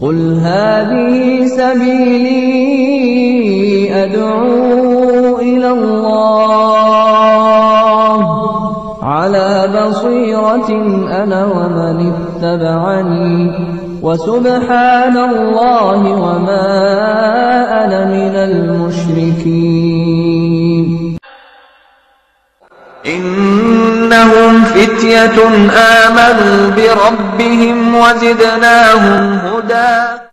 قل هذه سبيلي أدعو إلى الله على بصيرة أنا ومن اتبعني وسبحان الله وما أنا من المشركين إنهم فتية آمنوا بربهم وزدناهم هدى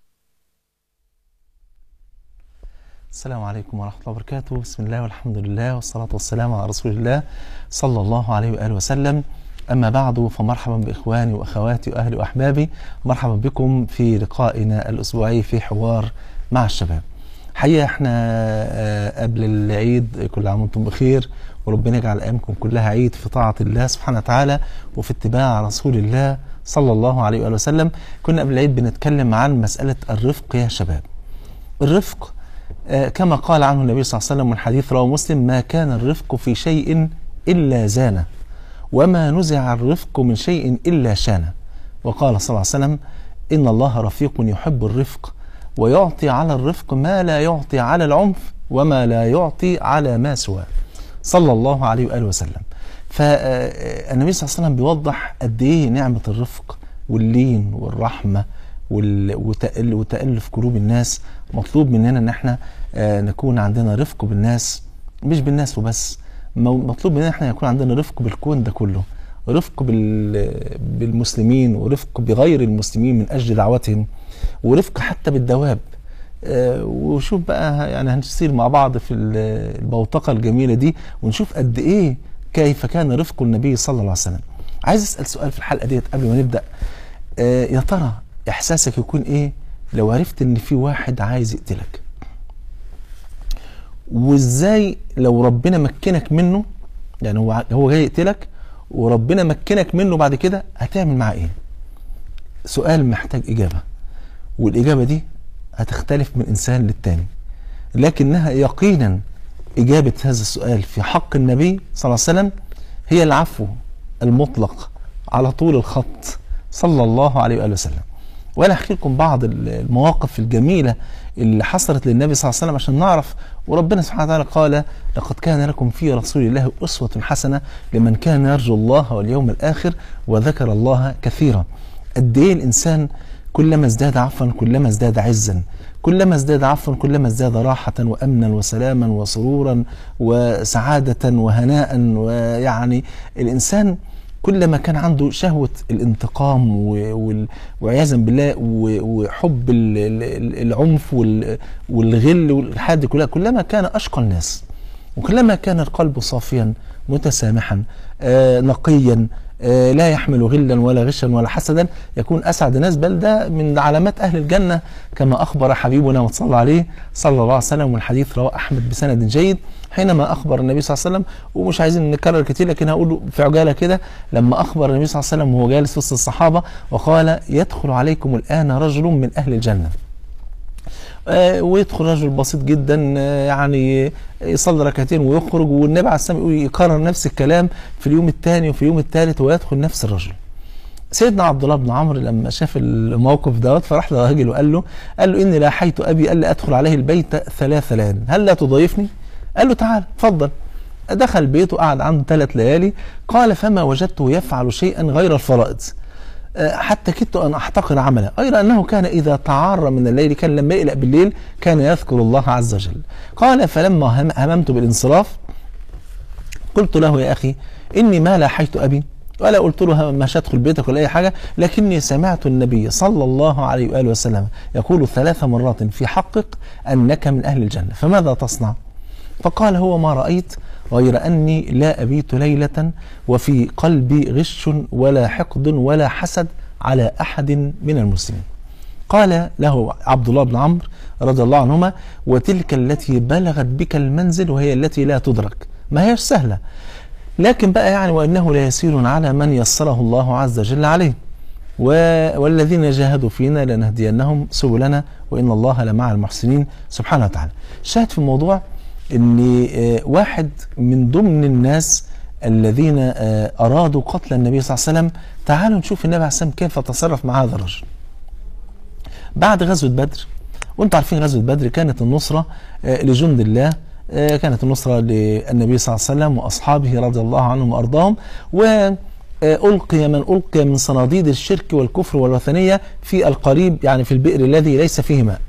السلام عليكم ورحمة الله وبركاته بسم الله والحمد لله والصلاة والسلام على رسول الله صلى الله عليه وآله وسلم أما بعد فمرحبا بإخواني وأخواتي وأهلي وأحبابي مرحبا بكم في لقائنا الأسبوعي في حوار مع الشباب حقيقة احنا آه، قبل العيد كل عام وانتم بخير وربنا يجعل أيامكم كلها عيد في طاعة الله سبحانه وتعالى وفي اتباع رسول الله صلى الله عليه وآله وسلم كنا قبل العيد بنتكلم عن مسألة الرفق يا شباب الرفق آه، كما قال عنه النبي صلى الله عليه وسلم من حديث رواه مسلم ما كان الرفق في شيء إلا زانه وما نزع الرفق من شيء إلا شانه وقال صلى الله عليه وسلم إن الله رفيق يحب الرفق ويعطي على الرفق ما لا يعطي على العنف وما لا يعطي على ما سواه صلى الله عليه وآله وسلم فالنبي صلى الله عليه وسلم بيوضح قد إيه نعمة الرفق واللين والرحمة وال- وتأل- وتألف قلوب الناس مطلوب مننا ان احنا آه، نكون عندنا رفق بالناس مش بالناس وبس مو- مطلوب مننا احنا يكون عندنا رفق بالكون ده كله رفق بال- بالمسلمين ورفق بغير المسلمين من اجل دعوتهم ورفق حتى بالدواب آه، وشوف بقى يعني هنسير مع بعض في ال- البوتقه الجميله دي ونشوف قد ايه كيف كان رفق النبي صلى الله عليه وسلم عايز اسال سؤال في الحلقه ديت قبل ما نبدا آه، يا ترى احساسك يكون ايه لو عرفت ان في واحد عايز يقتلك وازاي لو ربنا مكنك منه يعني هو هو جاي يقتلك وربنا مكنك منه بعد كده هتعمل معاه ايه سؤال محتاج اجابه والاجابه دي هتختلف من انسان للتاني لكنها يقينا اجابه هذا السؤال في حق النبي صلى الله عليه وسلم هي العفو المطلق على طول الخط صلى الله عليه واله وسلم وانا احكي لكم بعض المواقف الجميله اللي حصلت للنبي صلى الله عليه وسلم عشان نعرف وربنا سبحانه وتعالى قال لقد كان لكم في رسول الله اسوه حسنه لمن كان يرجو الله واليوم الاخر وذكر الله كثيرا قد ايه الانسان كلما ازداد عفوا كلما ازداد عزا كلما ازداد عفوا كلما ازداد راحة وأمنا وسلاما وسرورا وسعادة وهناء ويعني الإنسان كلما كان عنده شهوة الانتقام و- وال- وعياذا بالله و- وحب ال- ال- العنف وال- والغل والحاجات دي كلها كلما كان أشقى الناس وكلما كان القلب صافيا متسامحا آه، نقيا آه، لا يحمل غلا ولا غشا ولا حسدا يكون اسعد الناس بل ده من علامات اهل الجنه كما اخبر حبيبنا وصلى عليه صلى الله عليه وسلم والحديث رواه احمد بسند جيد حينما اخبر النبي صلى الله عليه وسلم ومش عايزين نكرر كتير لكن هقوله في عجاله كده لما اخبر النبي صلى الله عليه وسلم وهو جالس وسط الصحابه وقال يدخل عليكم الان رجل من اهل الجنه آه، ويدخل رجل بسيط جدا آه، يعني يصلي ركعتين ويخرج والنبي عليه السلام يقول يكرر نفس الكلام في اليوم الثاني وفي اليوم الثالث ويدخل نفس الرجل سيدنا عبد الله بن عمرو لما شاف الموقف دوت فراح لراجل وقال له قال له اني لاحيت ابي الا ادخل عليه البيت ثلاث ليال هل لا تضايفني؟ قال له تعال اتفضل دخل بيته قعد عنده ثلاث ليالي قال فما وجدته يفعل شيئا غير الفرائض آه، حتى كدت ان احتقر عمله غير انه كان اذا تعار من الليل كان لما يقلق بالليل كان يذكر الله عز وجل قال فلما هم- هممت بالانصراف قلت له يا اخي اني ما لاحيت ابي ولا قلت له مش هدخل بيتك ولا اي حاجه لكني سمعت النبي صلى الله عليه واله وسلم يقول ثلاث مرات في حقك انك من اهل الجنه فماذا تصنع؟ فقال هو ما رايت غير اني لا ابيت ليله وفي قلبي غش ولا حقد ولا حسد على احد من المسلمين. قال له عبد الله بن عمرو رضي الله عنهما وتلك التي بلغت بك المنزل وهي التي لا تدرك ما هيش سهله لكن بقى يعني وانه ليسير على من يسره الله عز وجل عليه و- والذين جاهدوا فينا لنهدينهم سبلنا وان الله لمع المحسنين سبحانه وتعالى. شاهد في الموضوع ان آه، واحد من ضمن الناس الذين آه، ارادوا قتل النبي صلى الله عليه وسلم تعالوا نشوف النبي عليه الصلاه والسلام كيف تصرف مع هذا الرجل. بعد غزوه بدر وانتم عارفين غزوه بدر كانت النصره آه، لجند الله آه، كانت النصره للنبي صلى الله عليه وسلم واصحابه رضي الله عنهم وارضاهم وألقي من ألقي من صناديد الشرك والكفر والوثنية في القريب يعني في البئر الذي ليس فيه ماء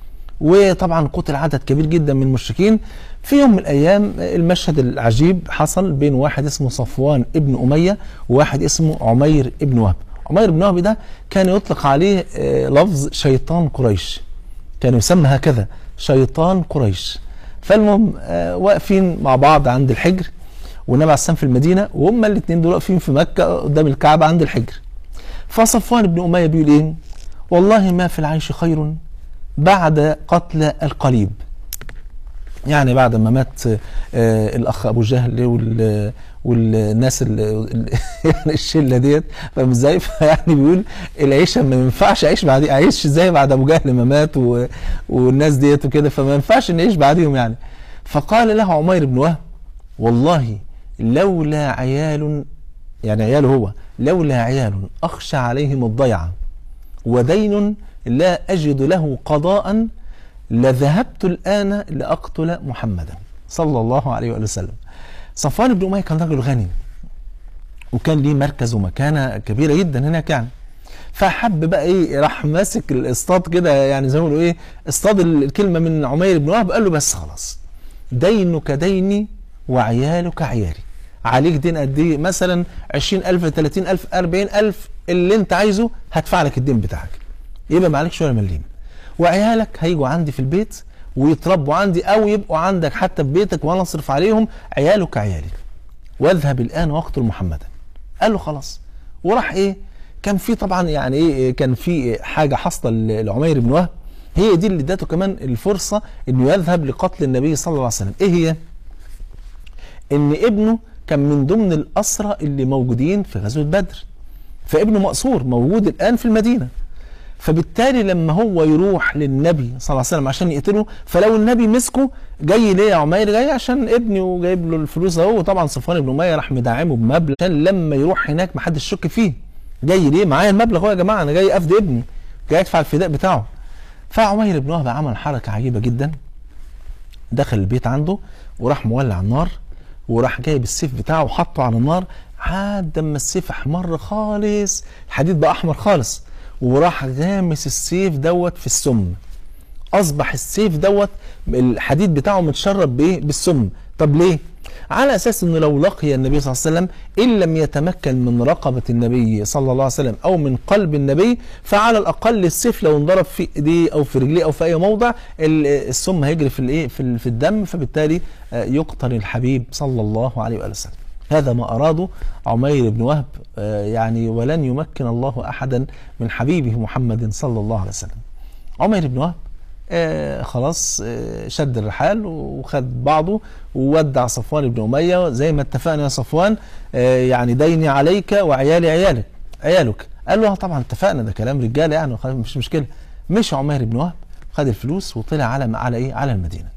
وطبعا قتل عدد كبير جدا من المشركين في يوم من الايام المشهد العجيب حصل بين واحد اسمه صفوان ابن اميه وواحد اسمه عمير ابن وهب عمير بن وهب ده كان يطلق عليه آه، لفظ شيطان قريش كان يسمى هكذا شيطان قريش فالمهم آه، واقفين مع بعض عند الحجر والنبي عليه السلام في المدينه وهما الاثنين دول واقفين في مكه قدام الكعبه عند الحجر فصفوان بن اميه بيقول ايه والله ما في العيش خير بعد قتل القليب يعني بعد ما مات آه، الاخ ابو جهل وال والناس ال- ال- يعني الشله ديت فاهم ازاي؟ فيعني بيقول العيشه ما ينفعش اعيش بعد اعيش ازاي بعد ابو جهل ما مات و... والناس ديت وكده فما ينفعش نعيش بعديهم يعني فقال له عمير بن وهب والله لولا عيال يعني عياله هو لولا عيال اخشى عليهم الضيعه ودين لا أجد له قضاء لذهبت الآن لأقتل محمدا صلى الله عليه وآله وسلم صفوان بن أمية كان رجل غني وكان ليه مركز ومكانة كبيرة جدا هناك يعني فحب بقى ايه راح ماسك الاصطاد كده يعني زي ما بيقولوا ايه اصطاد الكلمة من عمير بن وهب قال له بس خلاص دينك ديني وعيالك عيالي عليك دين قد ايه مثلا 20000 30000 40000 اللي انت عايزه هدفع لك الدين بتاعك يبقى ما عليكش ولا مليم وعيالك هيجوا عندي في البيت ويتربوا عندي او يبقوا عندك حتى في بيتك وانا اصرف عليهم عيالك عيالي واذهب الان واقتل محمدا قال له خلاص وراح ايه كان في طبعا يعني ايه كان في حاجه حاصله ل- لعمير بن وهب هي دي اللي ادته كمان الفرصه انه يذهب لقتل النبي صلى الله عليه وسلم ايه هي ان ابنه كان من ضمن الاسرى اللي موجودين في غزوه بدر فابنه مأسور موجود الان في المدينه فبالتالي لما هو يروح للنبي صلى الله عليه وسلم عشان يقتله فلو النبي مسكه جاي ليه يا عمير جاي عشان ابني وجايب له الفلوس اهو وطبعا صفوان بن اميه راح مدعمه بمبلغ عشان لما يروح هناك ما حدش يشك فيه جاي ليه معايا المبلغ اهو يا جماعه انا جاي افدي ابني جاي ادفع الفداء بتاعه فعمير بن وهب عمل حركه عجيبه جدا دخل البيت عنده وراح مولع النار وراح جايب السيف بتاعه وحطه على النار لحد ما السيف احمر خالص الحديد بقى احمر خالص وراح غامس السيف دوت في السم اصبح السيف دوت الحديد بتاعه متشرب بايه بالسم طب ليه على اساس انه لو لقي النبي صلى الله عليه وسلم ان لم يتمكن من رقبه النبي صلى الله عليه وسلم او من قلب النبي فعلى الاقل السيف لو انضرب في ايديه او في رجليه او في اي موضع ال- السم هيجري في الايه في ال- في الدم فبالتالي آه، يقتل الحبيب صلى الله عليه واله وسلم هذا ما اراده عمير بن وهب آه، يعني ولن يمكن الله احدا من حبيبه محمد صلى الله عليه وسلم عمير بن وهب آه خلاص آه شد الرحال وخد بعضه وودع صفوان بن أمية زي ما اتفقنا يا صفوان آه يعني ديني عليك وعيالي عيالك عيالك قال له آه طبعا اتفقنا ده كلام رجاله يعني وخلاص مش مشكله مشي عمير بن وهب خد الفلوس وطلع على على ايه على المدينه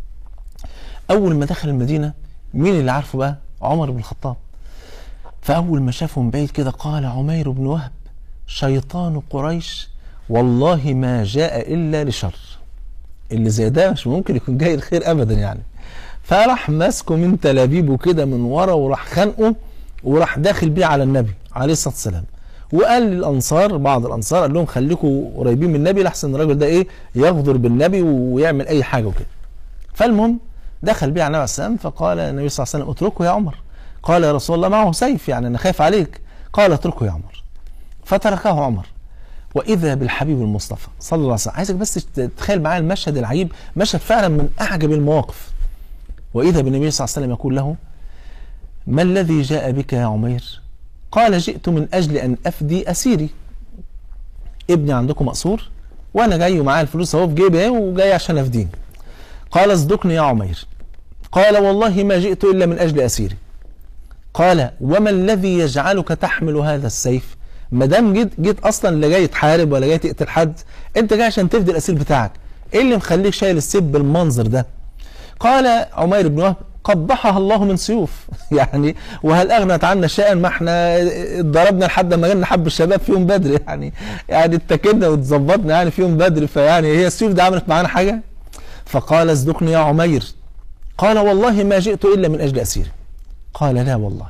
اول ما دخل المدينه مين اللي عارفه بقى عمر بن الخطاب فاول ما شافه من بعيد كده قال عمير بن وهب شيطان قريش والله ما جاء الا لشر اللي زي ده مش ممكن يكون جاي الخير ابدا يعني فراح ماسكه من تلابيبه كده من ورا وراح خانقه وراح داخل بيه على النبي عليه الصلاه والسلام وقال للانصار بعض الانصار قال لهم خليكم قريبين من النبي لحسن الراجل ده ايه يغدر بالنبي ويعمل اي حاجه وكده فالمهم دخل بيه على النبي عليه السلام فقال النبي صلى الله عليه وسلم اتركه يا عمر قال يا رسول الله معه سيف يعني انا خايف عليك قال اتركه يا عمر فتركه عمر واذا بالحبيب المصطفى صلى الله عليه وسلم عايزك بس تتخيل معايا المشهد العجيب مشهد فعلا من اعجب المواقف واذا بالنبي صلى الله عليه وسلم يقول له ما الذي جاء بك يا عمير قال جئت من اجل ان افدي اسيري ابني عندكم مقصور وانا جاي ومعايا الفلوس اهو في جيبي اهي وجاي عشان افديه قال اصدقني يا عمير قال والله ما جئت الا من اجل اسيري قال وما الذي يجعلك تحمل هذا السيف ما دام جيت جيت اصلا لا جاي تحارب ولا جاي تقتل حد انت جاي عشان تفدي الاسير بتاعك ايه اللي مخليك شايل السيف بالمنظر ده قال عمير بن وهب قبحها الله من سيوف يعني وهل اغنت عنا شيئا ما احنا ضربنا لحد ما جالنا حب الشباب في يوم بدر يعني يعني اتكلنا واتظبطنا يعني في يوم بدر فيعني هي السيوف دي عملت معانا حاجه فقال اصدقني يا عمير قال والله ما جئت الا من اجل اسير قال لا والله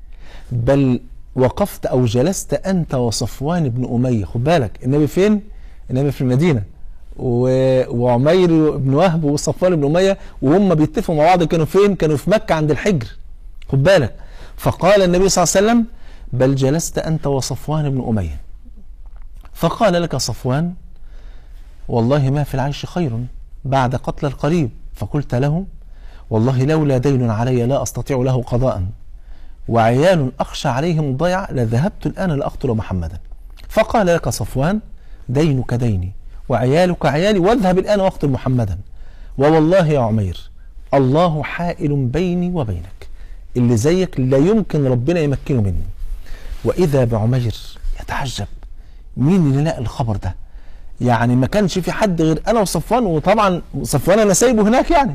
بل وقفت او جلست انت وصفوان بن اميه خد بالك النبي فين النبي في المدينه و- وعمير بن وهب وصفوان بن اميه وهم بيتفقوا مع بعض كانوا فين كانوا في مكه عند الحجر خد بالك فقال النبي صلى الله عليه وسلم بل جلست انت وصفوان بن اميه فقال لك صفوان والله ما في العيش خير بعد قتل القريب فقلت له والله لولا دين علي لا استطيع له قضاء وعيال اخشى عليهم الضيع لذهبت الان لاقتل محمدا فقال لك صفوان دينك ديني وعيالك عيالي واذهب الان واقتل محمدا ووالله يا عمير الله حائل بيني وبينك اللي زيك لا يمكن ربنا يمكنه مني واذا بعمير يتعجب مين اللي لقى الخبر ده يعني ما كانش في حد غير انا وصفوان وطبعا صفوان انا سايبه هناك يعني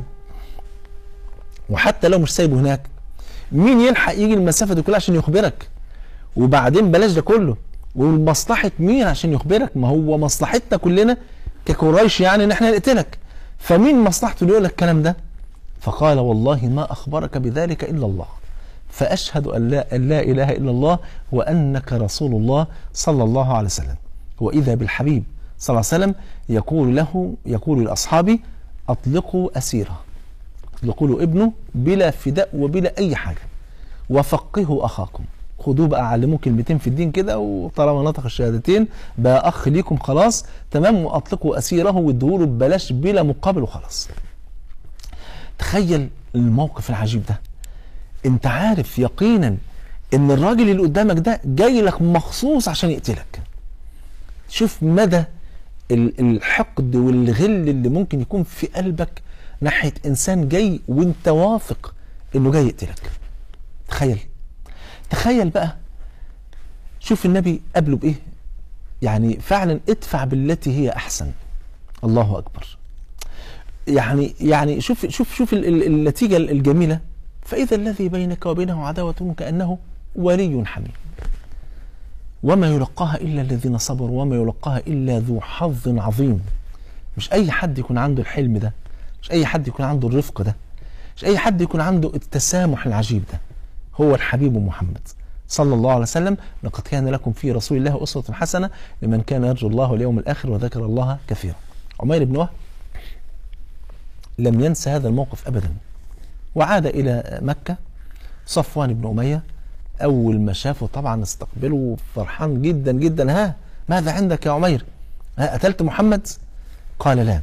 وحتى لو مش سايبه هناك مين يلحق يجي المسافه دي كلها عشان يخبرك وبعدين بلاش ده كله ومصلحه مين عشان يخبرك ما هو مصلحتنا كلنا كقريش يعني ان احنا نقتلك فمين مصلحته اللي يقول لك الكلام ده فقال والله ما اخبرك بذلك الا الله فاشهد ان لا, أن لا اله الا الله وانك رسول الله صلى الله عليه وسلم واذا بالحبيب صلى الله عليه وسلم يقول له يقول لاصحابه اطلقوا اسيره اطلقوا له ابنه بلا فداء وبلا اي حاجه وفقهوا اخاكم خدوه بقى علموه كلمتين في الدين كده وطالما نطق الشهادتين بقى اخ ليكم خلاص تمام واطلقوا اسيره وادوه له ببلاش بلا مقابل وخلاص تخيل الموقف العجيب ده انت عارف يقينا ان الراجل اللي قدامك ده جاي لك مخصوص عشان يقتلك شوف مدى ال- الحقد والغل اللي ممكن يكون في قلبك ناحية انسان جاي وانت واثق انه جاي يقتلك تخيل تخيل بقى شوف النبي قبله بايه يعني فعلا ادفع بالتي هي احسن الله اكبر يعني يعني شوف شوف شوف ال- ال- النتيجه الجميله فاذا الذي بينك وبينه عداوه كانه ولي حميم وما يلقاها الا الذين صبروا وما يلقاها الا ذو حظ عظيم مش اي حد يكون عنده الحلم ده مش اي حد يكون عنده الرفق ده مش اي حد يكون عنده التسامح العجيب ده هو الحبيب محمد صلى الله عليه وسلم لقد كان لكم في رسول الله أسوة حسنة لمن كان يرجو الله واليوم الآخر وذكر الله كثيرا عمير بن وهب لم ينسى هذا الموقف أبدا وعاد إلى مكة صفوان بن أمية أول ما شافه طبعا استقبله فرحان جدا جدا ها ماذا عندك يا عمير ها قتلت محمد قال لا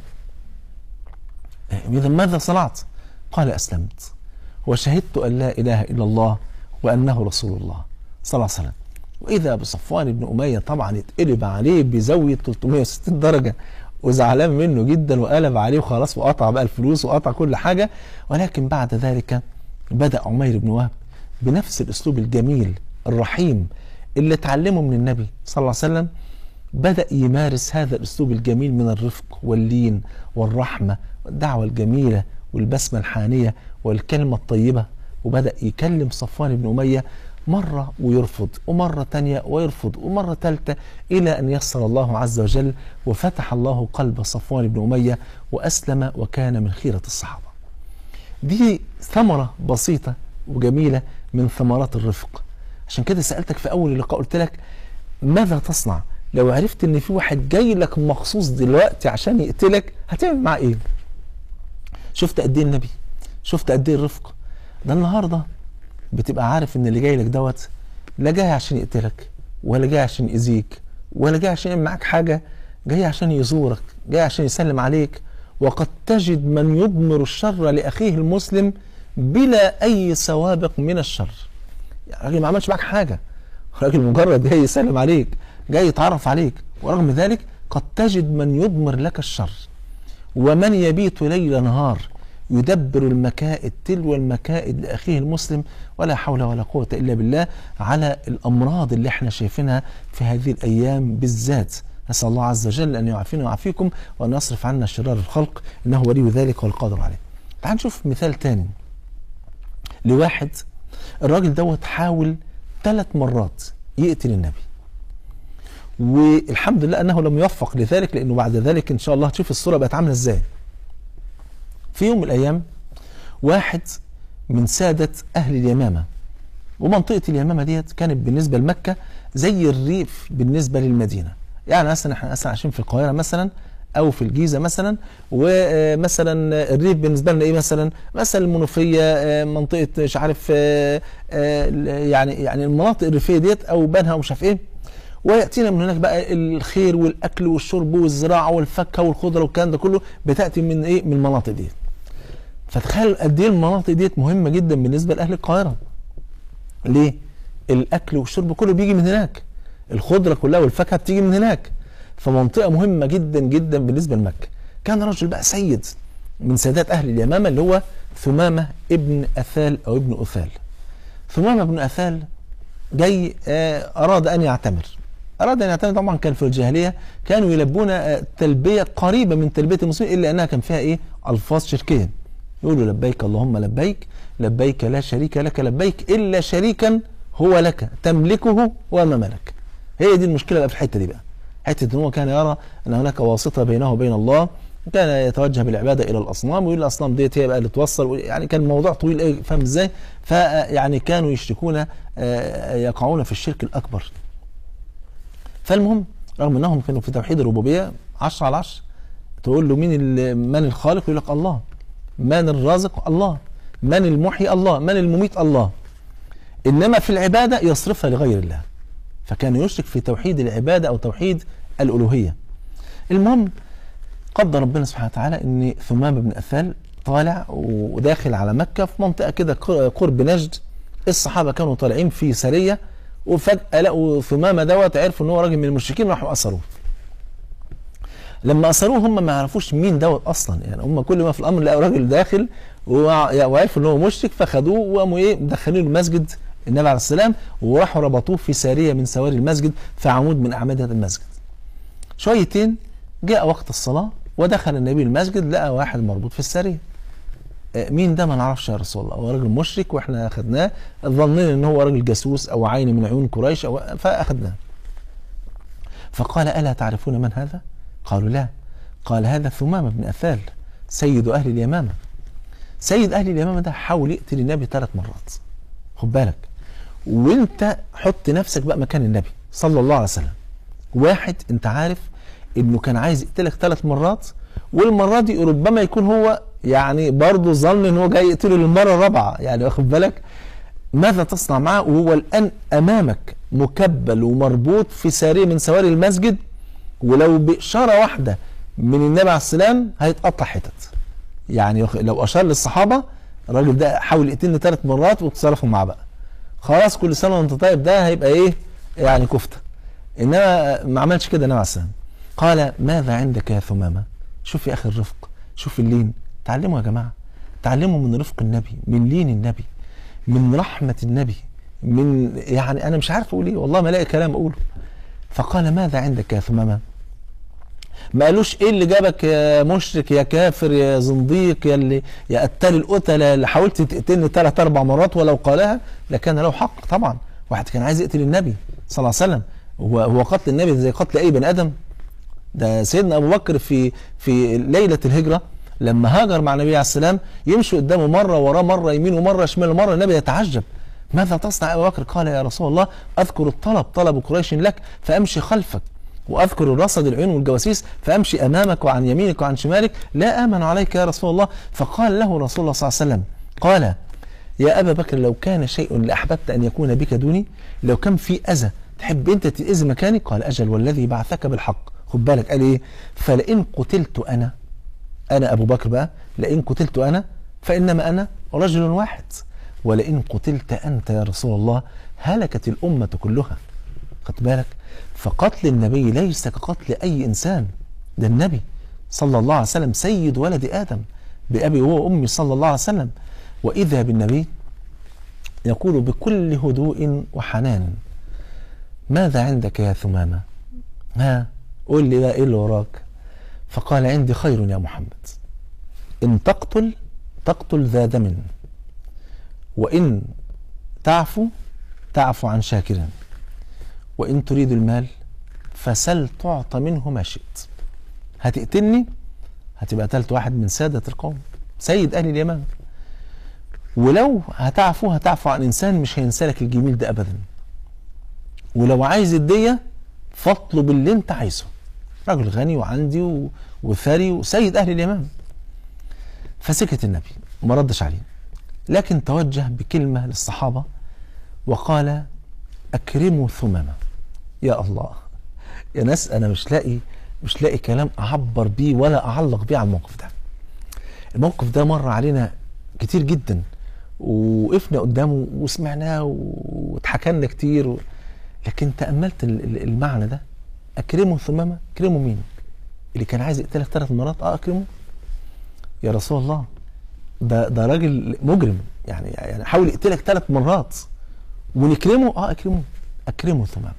إذا ماذا صنعت قال أسلمت وشهدت أن لا إله إلا الله وأنه رسول الله صلى الله عليه وسلم وإذا بصفوان بن أمية طبعا اتقلب عليه بزاوية 360 درجة وزعلان منه جدا وقلب عليه وخلاص وقطع بقى الفلوس وقطع كل حاجة ولكن بعد ذلك بدأ عمير بن وهب بنفس الأسلوب الجميل الرحيم اللي اتعلمه من النبي صلى الله عليه وسلم بدأ يمارس هذا الأسلوب الجميل من الرفق واللين والرحمة والدعوة الجميلة والبسمة الحانية والكلمة الطيبة وبدأ يكلم صفوان بن أمية مرة ويرفض ومرة تانية ويرفض ومرة ثالثة إلى أن يسر الله عز وجل وفتح الله قلب صفوان بن أمية وأسلم وكان من خيرة الصحابة دي ثمرة بسيطة وجميلة من ثمرات الرفق عشان كده سألتك في أول اللقاء قلت لك ماذا تصنع لو عرفت ان في واحد جاي لك مخصوص دلوقتي عشان يقتلك هتعمل معاه ايه شفت قد ايه النبي شفت قد ايه الرفق ده النهارده بتبقى عارف ان اللي جاي لك دوت لا جاي عشان يقتلك ولا جاي عشان يأذيك ولا جاي عشان يعمل معاك حاجه جاي عشان يزورك جاي عشان يسلم عليك وقد تجد من يضمر الشر لاخيه المسلم بلا اي سوابق من الشر يعني راجل ما عملش معاك حاجه راجل مجرد جاي يسلم عليك جاي يتعرف عليك ورغم ذلك قد تجد من يضمر لك الشر ومن يبيت ليل نهار يدبر المكائد تلو المكائد لاخيه المسلم ولا حول ولا قوه الا بالله على الامراض اللي احنا شايفينها في هذه الايام بالذات نسال الله عز وجل ان يعافينا ويعافيكم وان يصرف عنا شرار الخلق انه ولي ذلك والقادر عليه. تعال نشوف مثال تاني لواحد الراجل دوت حاول ثلاث مرات يقتل النبي والحمد لله انه لم يوفق لذلك لانه بعد ذلك ان شاء الله هتشوف الصوره بقت عامله ازاي في يوم من الايام واحد من ساده اهل اليمامه ومنطقه اليمامه ديت كانت بالنسبه لمكه زي الريف بالنسبه للمدينه يعني مثلا احنا مثلا عايشين في القاهره مثلا او في الجيزه مثلا ومثلا الريف بالنسبه لنا ايه مثلا مثلا المنوفيه آه، منطقه مش عارف آه، آه، يعني يعني المناطق الريفيه ديت او بنها ومش عارف ايه وياتينا من هناك بقى الخير والاكل والشرب والزراعه والفاكهه والخضره والكلام ده كله بتاتي من ايه من المناطق دي فتخيل قد ايه المناطق ديت مهمه جدا بالنسبه لاهل القاهره ليه الاكل والشرب كله بيجي من هناك الخضره كلها والفاكهه بتيجي من هناك فمنطقه مهمه جدا جدا بالنسبه لمكه كان رجل بقى سيد من سادات اهل اليمامه اللي هو ثمامه ابن اثال او ابن اثال ثمامه ابن اثال جاي آه، اراد ان يعتمر اراد ان يعتمر طبعا كان في الجاهليه كانوا يلبون آه، تلبيه قريبه من تلبيه المسلمين الا انها كان فيها ايه الفاظ شركيه يقولوا لبيك اللهم لبيك لبيك لا شريك لك لبيك الا شريكا هو لك تملكه وما ملك هي دي المشكله بقى في الحته دي بقى حته ان هو كان يرى ان هناك واسطه بينه وبين الله كان يتوجه بالعباده الى الاصنام ويقول الاصنام ديت هي بقى اللي توصل يعني كان الموضوع طويل ايه فاهم ازاي؟ فيعني كانوا يشركون آه، يقعون في الشرك الاكبر. فالمهم رغم انهم كانوا في توحيد الربوبيه 10 على 10 تقول له مين ال- من الخالق يقول لك الله من الرازق الله من المحيي الله من المميت الله انما في العباده يصرفها لغير الله فكان يشرك في توحيد العباده او توحيد الالوهيه المهم قدر ربنا سبحانه وتعالى ان ثمام بن اثال طالع وداخل على مكه في منطقه كده قرب نجد الصحابه كانوا طالعين في سريه وفجاه لقوا ثمامه دوت عرفوا ان هو راجل من المشركين راحوا اسروه لما اسروه هم ما يعرفوش مين دوت اصلا يعني هم كل ما في الامر لقوا راجل داخل وع- وعرفوا ان هو مشرك فخدوه وقاموا ايه مدخلينه المسجد النبي عليه السلام وراحوا ربطوه في ساريه من سواري المسجد في عمود من اعماد هذا المسجد. شويتين جاء وقت الصلاه ودخل النبي المسجد لقى واحد مربوط في الساريه. آه، مين ده ما نعرفش يا رسول الله هو راجل مشرك واحنا اخذناه ظننا ان هو راجل جاسوس او عين من عيون قريش أو فاخذناه. فقال الا تعرفون من هذا؟ قالوا لا قال هذا ثمامه بن اثال سيد اهل اليمامه. سيد اهل اليمامه ده حاول يقتل النبي ثلاث مرات. خد بالك وانت حط نفسك بقى مكان النبي صلى الله عليه وسلم واحد انت عارف انه كان عايز يقتلك ثلاث مرات والمره دي ربما يكون هو يعني برضه ظن ان هو جاي يقتله للمره الرابعه يعني واخد بالك ماذا تصنع معه وهو الان امامك مكبل ومربوط في ساريه من سواري المسجد ولو باشاره واحده من النبي عليه السلام هيتقطع حتت يعني يخ- لو اشار للصحابه الراجل ده حاول يقتلني ثلاث مرات وتصرفوا معاه بقى خلاص كل سنه وانت طيب ده هيبقى ايه يعني كفته انما ما عملش كده النبي عليه السلام قال ماذا عندك يا ثمامه شوف يا اخي الرفق شوف اللين تعلموا يا جماعه تعلموا من رفق النبي من لين النبي من رحمه النبي من يعني انا مش عارف اقول ايه والله ما الاقي كلام اقوله فقال ماذا عندك يا ثمامه ما قالوش ايه اللي جابك يا مشرك يا كافر يا زنديق يا اللي يا قتال القتله اللي حاولت تقتلني ثلاث اربع مرات ولو قالها لكان له حق طبعا واحد كان عايز يقتل النبي صلى الله عليه وسلم هو هو قتل النبي زي قتل اي بني ادم ده سيدنا ابو بكر في في ليله الهجره لما هاجر مع النبي عليه السلام يمشي قدامه مره وراه مره يمين ومره شمال ومره النبي يتعجب ماذا تصنع يا ابو بكر؟ قال يا رسول الله اذكر الطلب طلب قريش لك فامشي خلفك واذكر الرصد العيون والجواسيس فامشي امامك وعن يمينك وعن شمالك لا امن عليك يا رسول الله فقال له رسول الله صلى الله عليه وسلم قال يا ابا بكر لو كان شيء لاحببت ان يكون بك دوني لو كان في اذى تحب انت تاذي مكاني قال اجل والذي بعثك بالحق خد بالك قال ايه فلئن قتلت انا انا ابو بكر بقى لئن قتلت انا فانما انا رجل واحد ولئن قتلت انت يا رسول الله هلكت الامه كلها خد بالك فقتل النبي ليس كقتل اي انسان ده النبي صلى الله عليه وسلم سيد ولد ادم بابي هو وامي صلى الله عليه وسلم واذا بالنبي يقول بكل هدوء وحنان ماذا عندك يا ثمامه ها قول لي بقى ايه اللي وراك فقال عندي خير يا محمد ان تقتل تقتل ذا دم وإن تعفو تعفو عن شاكر وإن تريد المال فسل تعطى منه ما شئت هتقتلني هتبقى قتلت واحد من سادة القوم سيد أهل اليمن ولو هتعفو هتعفو عن إنسان مش هينسى لك الجميل ده أبدا ولو عايز الدية فاطلب اللي انت عايزه راجل غني وعندي و- وثري وسيد أهل اليمن فسكت النبي وما ردش عليه لكن توجه بكلمة للصحابة وقال أكرموا ثمامة يا الله يا ناس أنا مش لاقي مش لاقي كلام أعبر بيه ولا أعلق بيه على الموقف ده الموقف ده مر علينا كتير جدا وقفنا قدامه وسمعناه واتحكى لنا كتير و... لكن تأملت ال- ال- المعنى ده أكرموا ثمامة أكرموا مين اللي كان عايز يقتلك ثلاث مرات اه أكرمه يا رسول الله ده ده راجل مجرم يعني يعني حاول يقتلك ثلاث مرات ونكرمه اه اكرمه اكرمه ثمامه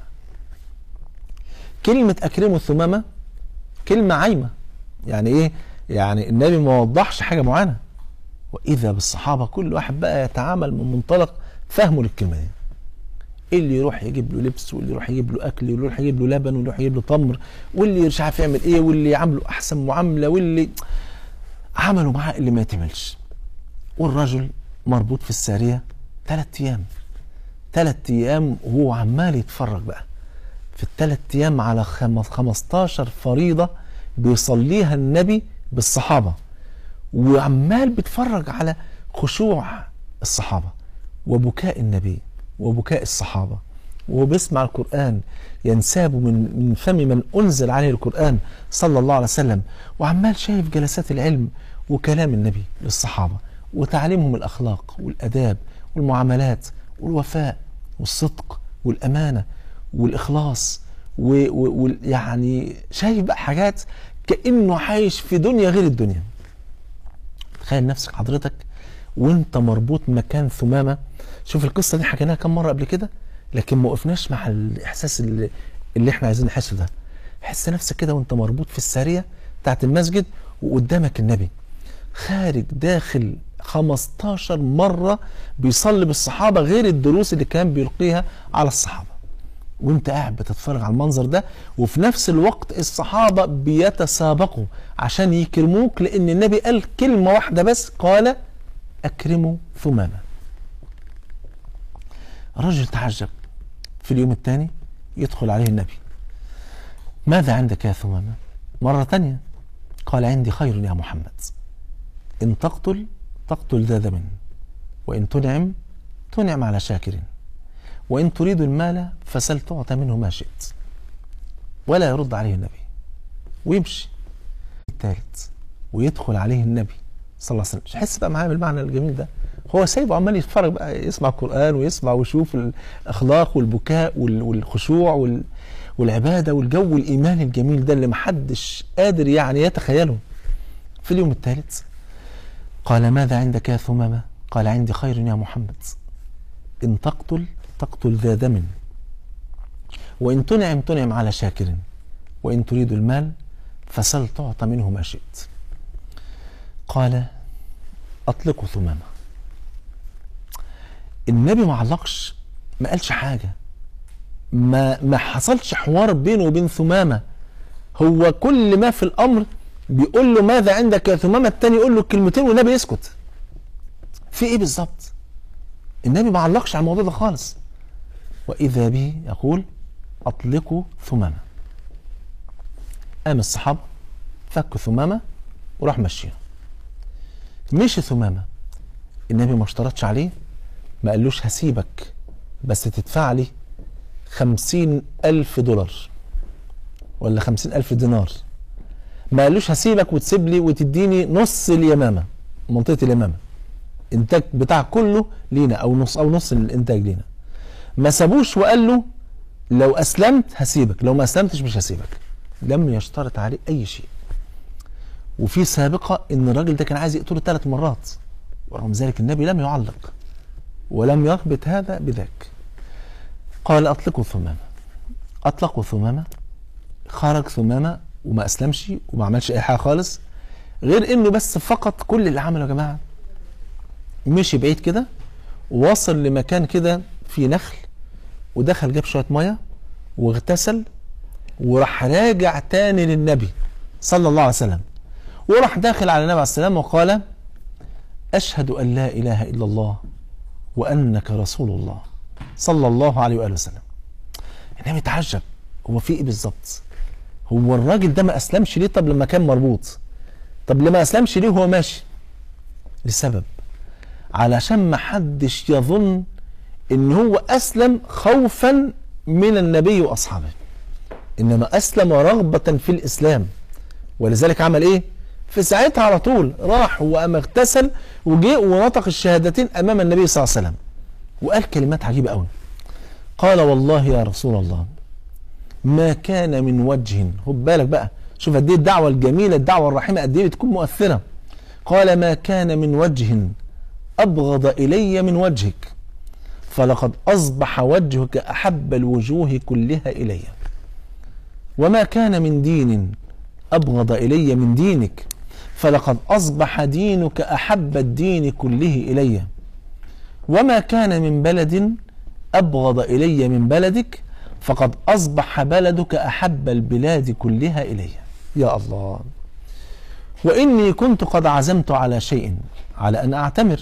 كلمه اكرمه ثمامه كلمه عايمه يعني ايه يعني النبي ما وضحش حاجه معينه واذا بالصحابه كل واحد بقى يتعامل من منطلق فهمه للكلمه دي اللي يروح يجيب له لبس واللي يروح يجيب له اكل واللي يروح يجيب له لبن واللي يروح يجيب له تمر واللي مش عارف يعمل ايه واللي يعامله احسن معامله واللي عملوا معاه اللي ما يتعملش والرجل مربوط في الساريه ثلاث ايام ثلاث ايام وهو عمال يتفرج بقى في الثلاث ايام على خم- 15 فريضه بيصليها النبي بالصحابه وعمال بيتفرج على خشوع الصحابه وبكاء النبي وبكاء الصحابه وهو بيسمع القرآن ينساب من من فم من أنزل عليه القرآن صلى الله عليه وسلم وعمال شايف جلسات العلم وكلام النبي للصحابة وتعليمهم الأخلاق والأداب والمعاملات والوفاء والصدق والأمانة والإخلاص ويعني شايف بقى حاجات كأنه عايش في دنيا غير الدنيا تخيل نفسك حضرتك وانت مربوط مكان ثمامة شوف القصة دي حكيناها كم مرة قبل كده لكن ما وقفناش مع الإحساس اللي, اللي احنا عايزين نحسه ده حس نفسك كده وانت مربوط في السارية بتاعت المسجد وقدامك النبي خارج داخل 15 مرة بيصلي بالصحابة غير الدروس اللي كان بيلقيها على الصحابة وانت قاعد بتتفرج على المنظر ده وفي نفس الوقت الصحابة بيتسابقوا عشان يكرموك لان النبي قال كلمة واحدة بس قال اكرموا ثمامة الرجل تعجب في اليوم الثاني يدخل عليه النبي ماذا عندك يا ثمامة مرة ثانية قال عندي خير يا محمد إن تقتل تقتل ذا دم وإن تنعم تنعم على شاكر وإن تريد المال فسل تعطى منه ما شئت ولا يرد عليه النبي ويمشي الثالث ويدخل عليه النبي صلى الله عليه وسلم حس بقى معاه بالمعنى الجميل ده هو سايبه عمال يتفرج بقى يسمع القرآن ويسمع ويشوف الأخلاق والبكاء وال- والخشوع وال- والعبادة والجو الإيماني الجميل ده اللي محدش قادر يعني يتخيله في اليوم الثالث قال ماذا عندك يا ثمامة قال عندي خير يا محمد إن تقتل تقتل ذا دم وإن تنعم تنعم على شاكر وإن تريد المال فسل تعطى منه ما شئت قال أطلقوا ثمامة النبي ما علقش ما قالش حاجة ما ما حصلش حوار بينه وبين ثمامة هو كل ما في الأمر بيقول له ماذا عندك يا ثمامة التاني يقول له كلمتين والنبي يسكت في ايه بالظبط النبي ما علقش على الموضوع ده خالص وإذا به يقول أطلقوا ثمامة قام الصحابة فكوا ثمامة وراح مشيها مشي ثمامة النبي ما اشترطش عليه ما قالوش هسيبك بس تدفع لي خمسين ألف دولار ولا خمسين ألف دينار ما قالوش هسيبك وتسيب لي وتديني نص اليمامة منطقة اليمامة انتاج بتاعك كله لينا او نص او نص الانتاج لينا ما سابوش وقال له لو اسلمت هسيبك لو ما اسلمتش مش هسيبك لم يشترط عليه اي شيء وفي سابقة ان الراجل ده كان عايز يقتله ثلاث مرات ورغم ذلك النبي لم يعلق ولم يربط هذا بذاك قال اطلقوا ثمامة اطلقوا ثمامة خرج ثمامة وما اسلمش وما عملش اي حاجة خالص غير انه بس فقط كل اللي عمله يا جماعة مشي بعيد كده وصل لمكان كده فيه نخل ودخل جاب شويه ميه واغتسل وراح راجع تاني للنبي صلى الله عليه وسلم وراح داخل على النبي عليه السلام وقال أشهد أن لا إله إلا الله وأنك رسول الله صلى الله عليه وآله وسلم النبي تعجب هو في إيه بالظبط هو الراجل ده ما أسلمش ليه طب لما كان مربوط طب لما أسلمش ليه وهو ماشي لسبب علشان ما حدش يظن ان هو اسلم خوفا من النبي واصحابه انما اسلم رغبه في الاسلام ولذلك عمل ايه في ساعتها على طول راح وقام اغتسل وجه ونطق الشهادتين امام النبي صلى الله عليه وسلم وقال كلمات عجيبه قوي قال والله يا رسول الله ما كان من وجه خد بالك بقى شوف قد ايه الدعوه الجميله الدعوه الرحيمه قد ايه بتكون مؤثره قال ما كان من وجه ابغض الي من وجهك فلقد اصبح وجهك احب الوجوه كلها الي وما كان من دين ابغض الي من دينك فلقد اصبح دينك احب الدين كله الي وما كان من بلد ابغض الي من بلدك فقد اصبح بلدك احب البلاد كلها الي يا الله واني كنت قد عزمت على شيء على ان اعتمر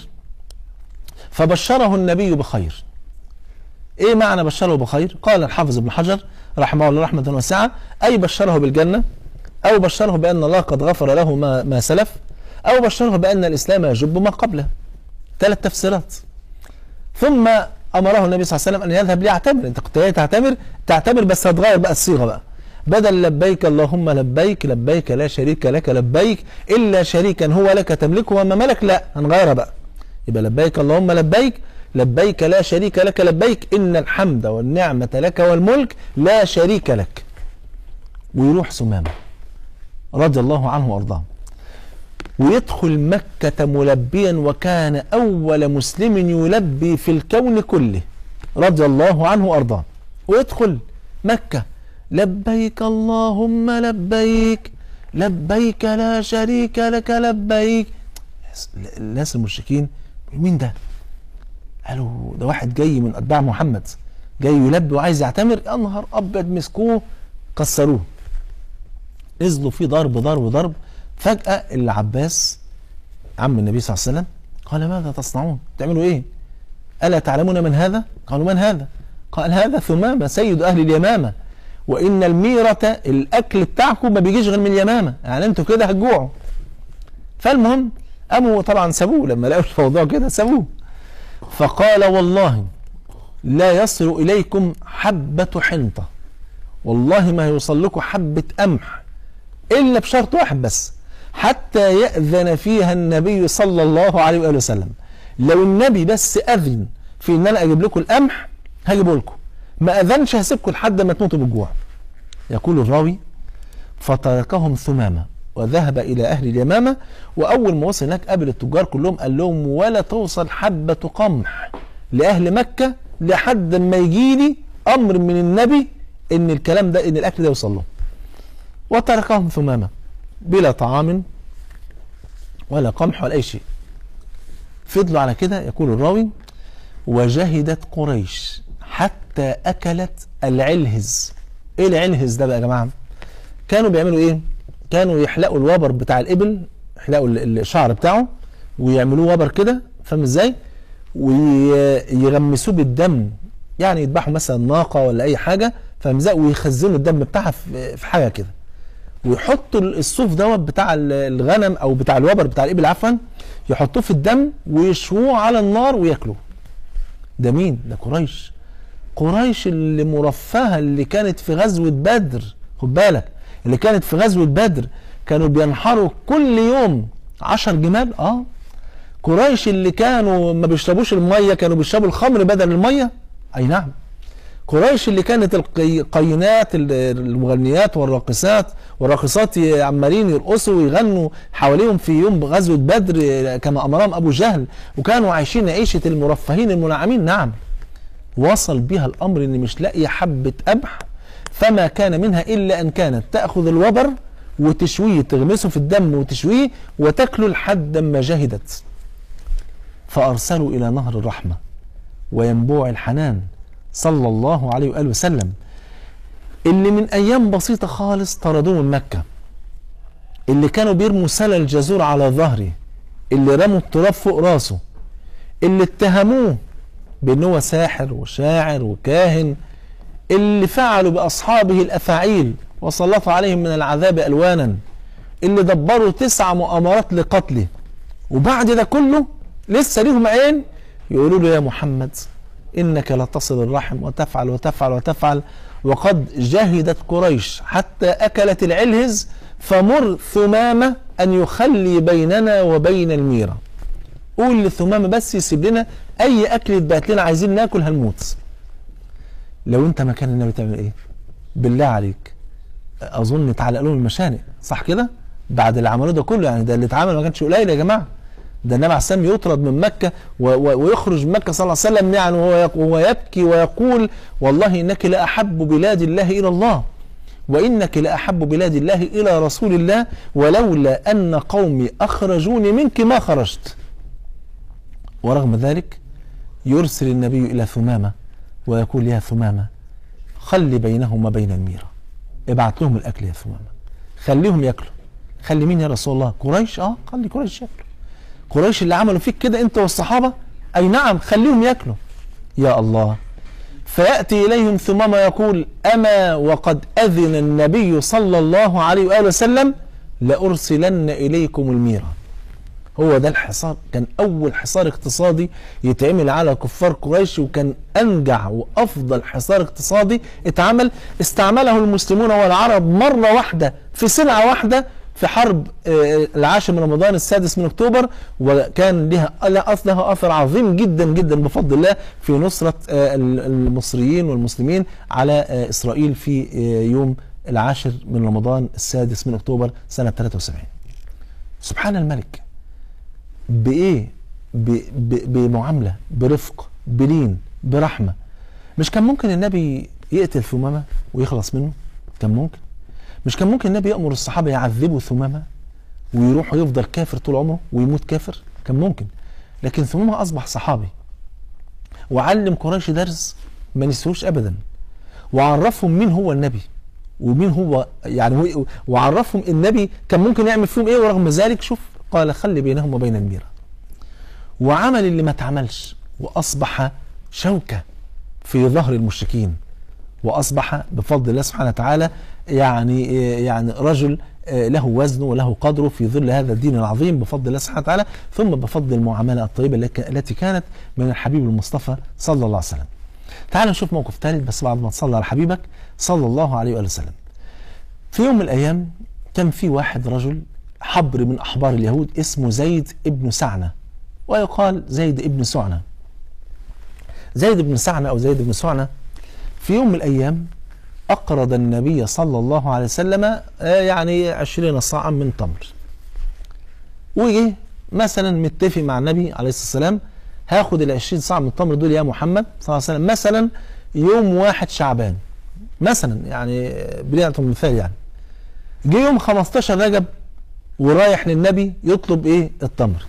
فبشره النبي بخير ايه معنى بشره بخير قال الحافظ ابن حجر رحمه الله رحمه واسعه اي بشره بالجنه او بشره بان الله قد غفر له ما, ما سلف او بشره بان الاسلام يجب ما قبله ثلاث تفسيرات ثم امره النبي صلى الله عليه وسلم ان يذهب ليعتمر انت كنت جاي تعتمر تعتمر بس هتغير بقى الصيغه بقى بدل لبيك اللهم لبيك لبيك لا شريك لك لبيك الا شريكا هو لك تملكه وما ملك لا هنغيرها بقى يبقى لبيك اللهم لبيك لبيك لا شريك لك لبيك ان الحمد والنعمه لك والملك لا شريك لك ويروح سمامه رضي الله عنه وارضاه ويدخل مكة ملبيا وكان أول مسلم يلبي في الكون كله رضي الله عنه وأرضاه ويدخل مكة لبيك اللهم لبيك لبيك لا شريك لك لبيك الناس المشركين مين ده قالوا ده واحد جاي من أتباع محمد جاي يلبي وعايز يعتمر يا نهار أبيض مسكوه كسروه نزلوا فيه ضرب ضرب ضرب فجأة العباس عم النبي صلى الله عليه وسلم قال ماذا تصنعون تعملوا ايه ألا تعلمون من هذا قالوا من هذا قال هذا ثمامة سيد أهل اليمامة وإن الميرة الأكل بتاعكم ما بيجيش غير من اليمامة يعني أنتوا كده هتجوعوا فالمهم قاموا طبعا سابوه لما لقوا الموضوع كده سابوه فقال والله لا يصل إليكم حبة حنطة والله ما يوصل لكم حبة قمح إلا بشرط واحد بس حتى يأذن فيها النبي صلى الله عليه وآله وسلم لو النبي بس أذن في إن أنا أجيب لكم القمح هجيبه لكم ما أذنش هسيبكم لحد ما تموتوا بالجوع يقول الراوي فتركهم ثمامة وذهب إلى أهل اليمامة وأول ما وصل هناك قابل التجار كلهم قال لهم ولا توصل حبة قمح لأهل مكة لحد ما يجي لي أمر من النبي إن الكلام ده إن الأكل ده يوصل لهم وتركهم ثمامة بلا طعام ولا قمح ولا أي شيء فضلوا على كده يقول الراوي وجهدت قريش حتى أكلت العلهز إيه العلهز ده بقى يا جماعة كانوا بيعملوا إيه كانوا يحلقوا الوبر بتاع الإبل يحلقوا الشعر بتاعه ويعملوه وبر كده فاهم إزاي ويغمسوه بالدم يعني يذبحوا مثلا ناقة ولا أي حاجة فاهم إزاي ويخزنوا الدم بتاعها في حاجة كده ويحطوا الصوف دوت بتاع الغنم او بتاع الوبر بتاع الابل عفوا يحطوه في الدم ويشووه على النار وياكلوه ده مين ده قريش قريش اللي مرفهه اللي كانت في غزوه بدر خد بالك اللي كانت في غزوه بدر كانوا بينحروا كل يوم عشر جمال اه قريش اللي كانوا ما بيشربوش الميه كانوا بيشربوا الخمر بدل الميه اي نعم قريش اللي كانت القينات المغنيات والراقصات والراقصات عمالين يرقصوا ويغنوا حواليهم في يوم غزوة بدر كما أمرهم أبو جهل وكانوا عايشين عيشة المرفهين المنعمين نعم وصل بها الأمر إن مش لاقية حبة قمح فما كان منها إلا أن كانت تأخذ الوبر وتشويه تغمسه في الدم وتشويه وتاكله لحد ما جهدت فأرسلوا إلى نهر الرحمة وينبوع الحنان صلى الله عليه وآله وسلم اللي من أيام بسيطة خالص طردوه من مكة اللي كانوا بيرموا سلة الجزور على ظهره اللي رموا التراب فوق راسه اللي اتهموه بأنه هو ساحر وشاعر وكاهن اللي فعلوا بأصحابه الأفاعيل وسلطوا عليهم من العذاب ألوانا اللي دبروا تسع مؤامرات لقتله وبعد ده كله لسه ليهم عين يقولوا له يا محمد إنك لتصل الرحم وتفعل وتفعل وتفعل وقد جهدت قريش حتى أكلت العلهز فمر ثمامة أن يخلي بيننا وبين الميرة قول لثمامة بس يسيب لنا أي أكل يتبعت لنا عايزين ناكل هنموت لو أنت مكان النبي تعمل إيه بالله عليك أظن تعلق لهم المشانق صح كده بعد اللي عملوه ده كله يعني ده اللي اتعمل ما كانش قليل يا جماعة ده النبي عليه السلام يطرد من مكة و- و- ويخرج من مكة صلى الله عليه وسلم يعني وهو يق- وهو يبكي ويقول والله إنك لأحب بلاد الله إلى الله وإنك لأحب بلاد الله إلى رسول الله ولولا أن قومي أخرجوني منك ما خرجت ورغم ذلك يرسل النبي إلى ثمامة ويقول يا ثمامة خلي بينهم وبين الميرة ابعت لهم الأكل يا ثمامة خليهم ياكلوا خلي مين يا رسول الله قريش اه خلي قريش ياكلوا قريش اللي عملوا فيك كده انت والصحابة اي نعم خليهم ياكلوا يا الله فيأتي إليهم ثمامة يقول أما وقد أذن النبي صلى الله عليه وآله وسلم لأرسلن إليكم الميرة هو ده الحصار كان أول حصار اقتصادي يتعمل على كفار قريش وكان أنجع وأفضل حصار اقتصادي اتعمل استعمله المسلمون والعرب مرة واحدة في سلعة واحدة في حرب آه، العاشر من رمضان السادس من أكتوبر وكان لها لها أص- لها أثر عظيم جدا جدا بفضل الله في نصرة آه، ال- المصريين والمسلمين على آه، إسرائيل في آه، يوم العاشر من رمضان السادس من أكتوبر سنة 73 سبحان الملك بايه ب- ب- بمعامله برفق بلين برحمه مش كان ممكن النبي يقتل ثمامه ويخلص منه كان ممكن مش كان ممكن النبي يامر الصحابه يعذبوا ثمامه ويروح ويفضل كافر طول عمره ويموت كافر كان ممكن لكن ثمامه اصبح صحابي وعلم قريش درس ما نسيهوش ابدا وعرفهم مين هو النبي ومين هو يعني هو وعرفهم النبي كان ممكن يعمل فيهم ايه ورغم ذلك شوف قال خلي بينهم وبين الميرة وعمل اللي ما اتعملش واصبح شوكة في ظهر المشركين واصبح بفضل الله سبحانه وتعالى يعني يعني رجل له وزنه وله قدره في ظل هذا الدين العظيم بفضل الله سبحانه وتعالى ثم بفضل المعامله الطيبه الك- التي كانت من الحبيب المصطفى صلى الله عليه وسلم. تعال نشوف موقف ثالث بس بعد ما تصلي على حبيبك صلى الله عليه واله وسلم. في يوم من الايام كان في واحد رجل حبر من احبار اليهود اسمه زيد ابن سعنه ويقال زيد ابن سعنه. زيد بن سعنه او زيد بن سعنه في يوم من الايام أقرض النبي صلى الله عليه وسلم آه، يعني عشرين صاعا من تمر وجه مثلا متفق مع النبي عليه الصلاة والسلام هاخد العشرين صاع من التمر دول يا محمد صلى الله عليه وسلم مثلا يوم واحد شعبان مثلا يعني آه، بنعطي مثال يعني جه يوم 15 رجب ورايح للنبي يطلب ايه التمر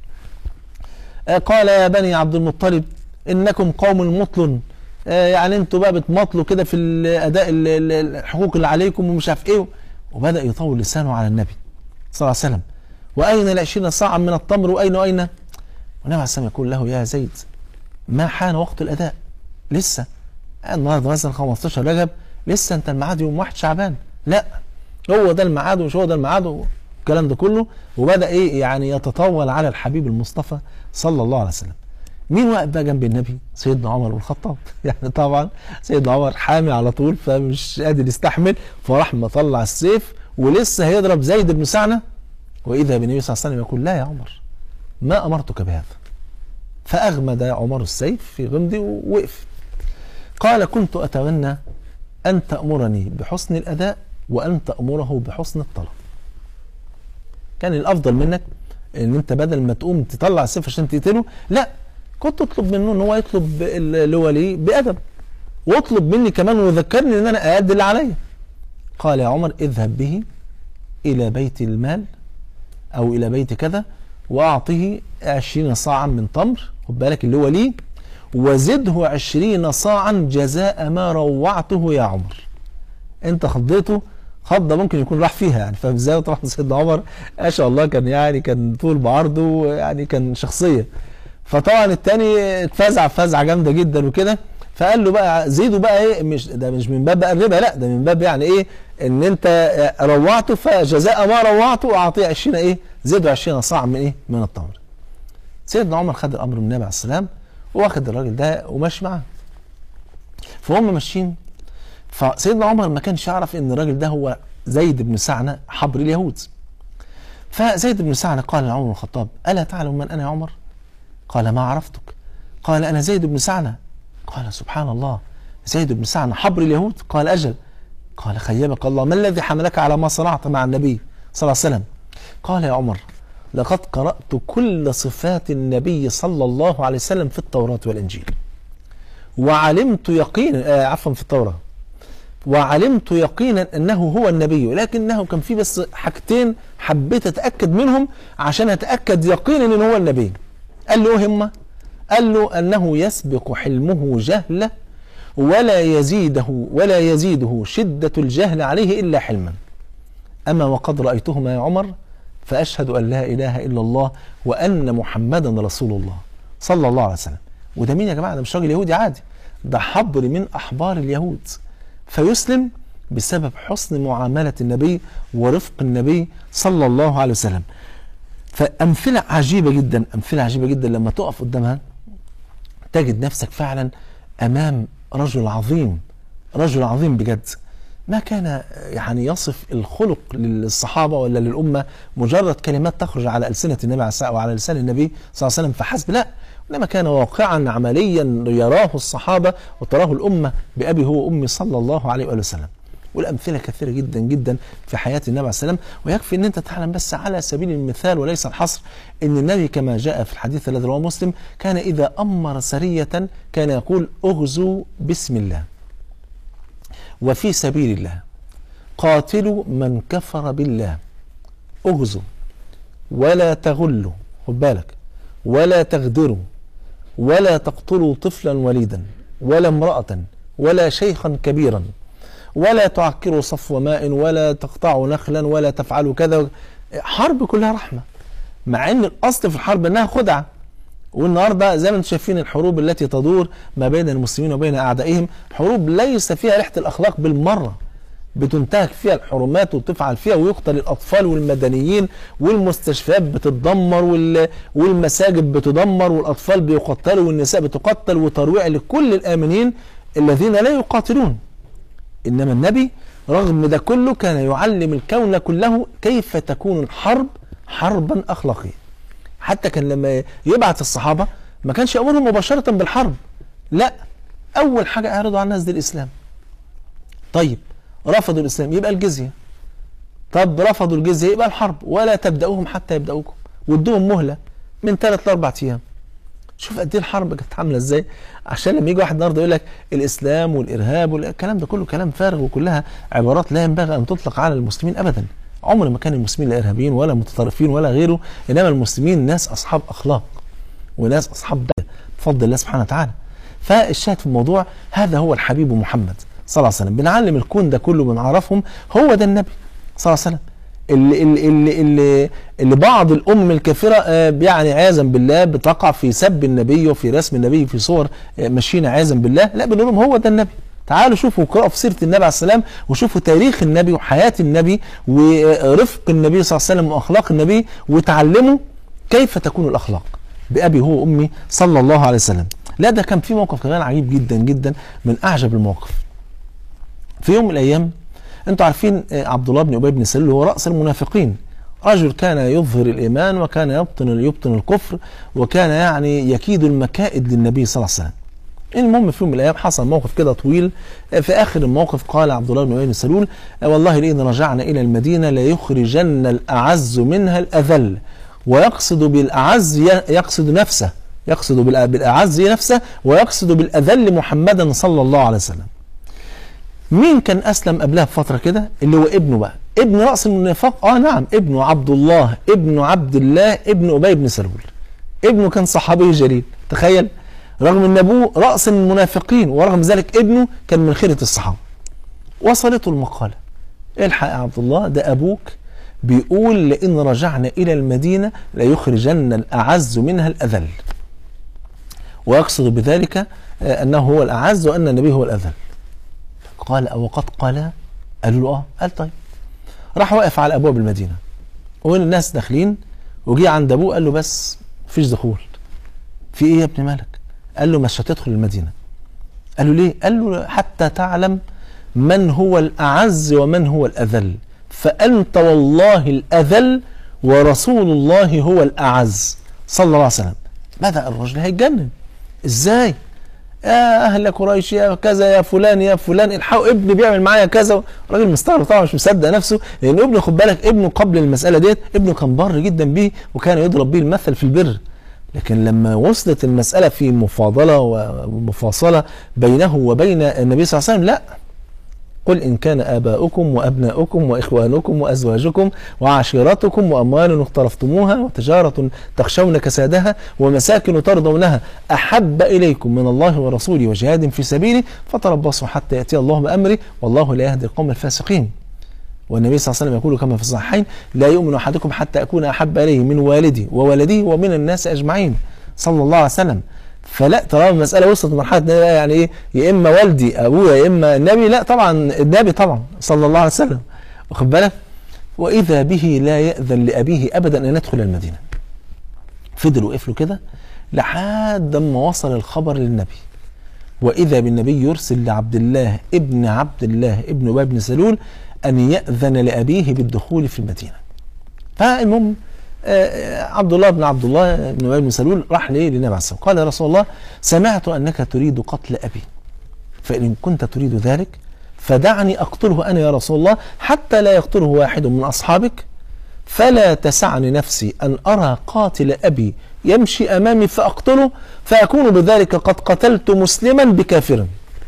آه، قال يا بني عبد المطلب انكم قوم مطل آه، يعني انتوا بقى بتمطلوا كده في الاداء ال- ال- الحقوق اللي عليكم ومش عارف ايه وبدا يطول لسانه على النبي صلى الله عليه وسلم واين العشرين صاعا من التمر واين واين والنبي عليه السلام يقول له يا زيد ما حان وقت الاداء لسه النهارده مثلا 15 رجب لسه انت الميعاد يوم واحد شعبان لا هو ده الميعاد ومش هو ده الميعاد والكلام ده كله وبدا ايه يعني يتطاول على الحبيب المصطفى صلى الله عليه وسلم مين واقف بقى جنب النبي سيدنا عمر بن الخطاب يعني طبعا سيدنا عمر حامي على طول فمش قادر يستحمل فراح مطلع السيف ولسه هيضرب زيد بن سعنه واذا بالنبي صلى الله عليه وسلم يقول لا يا عمر ما امرتك بهذا فاغمد عمر السيف في غمده ووقف قال كنت اتمنى ان تامرني بحسن الاداء وان تامره بحسن الطلب كان الافضل منك ان انت بدل ما تقوم تطلع السيف عشان تقتله لا كنت اطلب منه ان هو يطلب اللي هو ليه بادب واطلب مني كمان وذكرني ان انا اادي اللي عليا قال يا عمر اذهب به الى بيت المال او الى بيت كذا واعطه عشرين صاعا من تمر خد بالك اللي هو ليه وزده عشرين صاعا جزاء ما روعته يا عمر انت خضيته خضه ممكن يكون راح فيها يعني فاهم ازاي طبعا سيدنا عمر ما شاء الله كان يعني كان طول بعرضه يعني كان شخصيه فطبعا التاني اتفزع فزعه جامده جدا وكده فقال له بقى زيده بقى ايه مش ده مش من باب بقى الربا لا ده من باب يعني ايه ان انت روعته فجزاء ما روعته اعطيه 20 ايه زيده 20 صاع من ايه من التمر سيدنا عمر خد الامر من النبي عليه السلام واخد الراجل ده وماشي معاه فهم ماشيين فسيدنا عمر ما كانش يعرف ان الراجل ده هو زيد بن سعنة حبر اليهود فزيد بن سعنة قال لعمر بن الخطاب ألا تعلم من أنا يا عمر قال ما عرفتك قال أنا زيد بن سعنة قال سبحان الله زيد بن سعنة حبر اليهود قال أجل قال خيبك الله ما الذي حملك على ما صنعت مع النبي صلى الله عليه وسلم قال يا عمر لقد قرأت كل صفات النبي صلى الله عليه وسلم في التوراة والإنجيل وعلمت يقينا آه عفوا في التوراة وعلمت يقينا انه هو النبي ولكنه كان في بس حاجتين حبيت اتاكد منهم عشان اتاكد يقينا ان هو النبي قال له هم قال له انه يسبق حلمه جهله ولا يزيده ولا يزيده شده الجهل عليه الا حلما اما وقد رايتهما يا عمر فاشهد ان لا اله الا الله وان محمدا رسول الله صلى الله عليه وسلم وده مين يا جماعه ده مش راجل يهودي عادي ده حبر من احبار اليهود فيسلم بسبب حسن معاملة النبي ورفق النبي صلى الله عليه وسلم فأمثلة عجيبة جدا أمثلة عجيبة جدا لما تقف قدامها تجد نفسك فعلا أمام رجل عظيم رجل عظيم بجد ما كان يعني يصف الخلق للصحابة ولا للأمة مجرد كلمات تخرج على ألسنة النبي وعلى لسان النبي صلى الله عليه وسلم فحسب لا إنما كان واقعا عمليا يراه الصحابة وتراه الأمة بأبي هو أمي صلى الله عليه وآله وسلم والأمثلة كثيرة جدا جدا في حياة النبي عليه السلام ويكفي أن أنت تعلم بس على سبيل المثال وليس الحصر أن النبي كما جاء في الحديث الذي رواه مسلم كان إذا أمر سرية كان يقول اغزوا بسم الله وفي سبيل الله قاتلوا من كفر بالله اغزوا ولا تغلوا خد بالك ولا تغدروا ولا تقتلوا طفلا وليدا ولا امرأة ولا شيخا كبيرا ولا تعكروا صفو ماء ولا تقطعوا نخلا ولا تفعلوا كذا حرب كلها رحمة مع ان الاصل في الحرب انها خدعة والنهارده زي ما انتم شايفين الحروب التي تدور ما بين المسلمين وبين اعدائهم حروب ليس فيها ريحه الاخلاق بالمره بتنتهك فيها الحرمات وتفعل فيها ويقتل الاطفال والمدنيين والمستشفيات بتتدمر والمساجد بتدمر والاطفال بيقتلوا والنساء بتقتل وترويع لكل الامنين الذين لا يقاتلون انما النبي رغم ده كله كان يعلم الكون كله كيف تكون الحرب حربا اخلاقيا حتى كان لما يبعث الصحابه ما كانش يامرهم مباشره بالحرب لا اول حاجه اعرضوا على الناس دي الاسلام طيب رفضوا الاسلام يبقى الجزيه طب رفضوا الجزيه يبقى الحرب ولا تبداوهم حتى يبداوكم وادوهم مهله من ثلاث لاربع ايام شوف قد ايه الحرب كانت عامله ازاي عشان لما يجي واحد النهارده يقول لك الاسلام والارهاب والكلام ده كله كلام فارغ وكلها عبارات لا ينبغي ان تطلق على المسلمين ابدا عمر ما كان المسلمين لا ارهابيين ولا متطرفين ولا غيره انما المسلمين ناس اصحاب اخلاق وناس اصحاب ده بفضل الله سبحانه وتعالى فالشاهد في الموضوع هذا هو الحبيب محمد صلى الله عليه وسلم بنعلم الكون ده كله بنعرفهم هو ده النبي صلى الله عليه وسلم اللي, اللي, اللي, اللي بعض الأم الكافرة يعني عياذا بالله بتقع في سب النبي وفي رسم النبي في صور مشينا عياذا بالله لا بنقول لهم هو ده النبي تعالوا شوفوا اقرأوا في سيرة النبي عليه السلام وشوفوا تاريخ النبي وحياة النبي ورفق النبي صلى الله عليه وسلم وأخلاق النبي وتعلموا كيف تكون الأخلاق بأبي هو وأمي صلى الله عليه وسلم لا ده كان في موقف كمان عجيب جدا جدا من أعجب المواقف في يوم من الأيام انتوا عارفين عبد الله بن ابي بن سلول هو راس المنافقين رجل كان يظهر الايمان وكان يبطن يبطن الكفر وكان يعني يكيد المكائد للنبي صلى الله عليه وسلم المهم في يوم من الايام حصل موقف كده طويل في اخر الموقف قال عبد الله بن ابي بن سلول والله لئن رجعنا الى المدينه ليخرجن الاعز منها الاذل ويقصد بالاعز يقصد نفسه يقصد بالاعز نفسه ويقصد بالاذل محمدا صلى الله عليه وسلم مين كان اسلم قبلها بفتره كده اللي هو ابنه بقى ابن راس النفاق اه نعم ابنه عبد الله ابن عبد الله ابن ابي بن سلول ابنه كان صحابي جليل تخيل رغم ان ابوه راس المنافقين ورغم ذلك ابنه كان من خيره الصحابه وصلته المقاله الحق يا عبد الله ده ابوك بيقول لئن رجعنا الى المدينه ليخرجن الاعز منها الاذل ويقصد بذلك آه، انه هو الاعز وان النبي هو الاذل قال او قد قال قالوا له اه قال طيب راح واقف على ابواب المدينه والناس داخلين وجي عند ابوه قال له بس مفيش دخول في ايه يا ابن مالك قال له مش هتدخل المدينه قال له ليه قال له حتى تعلم من هو الاعز ومن هو الاذل فانت والله الاذل ورسول الله هو الاعز صلى الله عليه وسلم بدا الرجل هيتجنن ازاي يا اهل قريش يا كذا يا فلان يا فلان الحقوا ابني بيعمل معايا كذا الراجل مستغرب طبعا مش مصدق نفسه لان ابنه خد بالك ابنه قبل المساله ديت ابنه كان بر جدا بيه وكان يضرب بيه المثل في البر لكن لما وصلت المساله في مفاضله ومفاصله بينه وبين النبي صلى الله عليه وسلم لا قل إن كان آباؤكم وأبناؤكم وإخوانكم وأزواجكم وعشيرتكم وأموال اقترفتموها وتجارة تخشون كسادها ومساكن ترضونها أحب إليكم من الله ورسوله وجهاد في سبيله فتربصوا حتى يأتي الله بأمره والله لا يهدي القوم الفاسقين والنبي صلى الله عليه وسلم يقول كما في الصحيحين لا يؤمن أحدكم حتى أكون أحب إليه من والدي وولده ومن الناس أجمعين صلى الله عليه وسلم فلا طالما المساله وصلت لمرحله ان أنا يعني ايه يا اما والدي ابويا يا اما النبي لا طبعا النبي طبعا صلى الله عليه وسلم واخد بالك واذا به لا ياذن لابيه ابدا ان يدخل المدينه فضل وقف له كده لحد ما وصل الخبر للنبي واذا بالنبي يرسل لعبد الله ابن عبد الله ابن ابي بن سلول ان ياذن لابيه بالدخول في المدينه فالمهم آه، عبد الله بن عبد الله بن ابي بن سلول راح ليه للنبي عليه الصلاه والسلام قال يا رسول الله سمعت انك تريد قتل ابي فان كنت تريد ذلك فدعني اقتله انا يا رسول الله حتى لا يقتله واحد من اصحابك فلا تسعني نفسي ان ارى قاتل ابي يمشي امامي فاقتله فاكون بذلك قد قتلت مسلما بكافر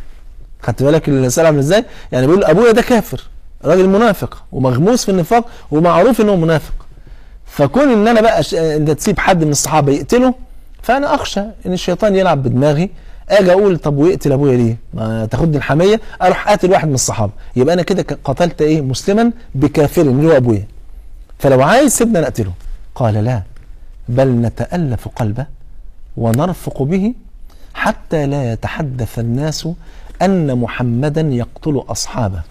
خدت بالك الرساله عامله ازاي؟ يعني بيقول ابويا ده كافر راجل منافق ومغموس في النفاق ومعروف انه منافق فكون ان انا بقى ش... انت تسيب حد من الصحابه يقتله فانا اخشى ان الشيطان يلعب بدماغي اجي اقول طب ويقتل ابويا ليه؟ ما تاخدني الحميه اروح قاتل واحد من الصحابه يبقى انا كده ك- قتلت ايه؟ مسلما بكافر اللي هو ابويا فلو عايز سيبنا نقتله قال لا بل نتالف قلبه ونرفق به حتى لا يتحدث الناس ان محمدا يقتل اصحابه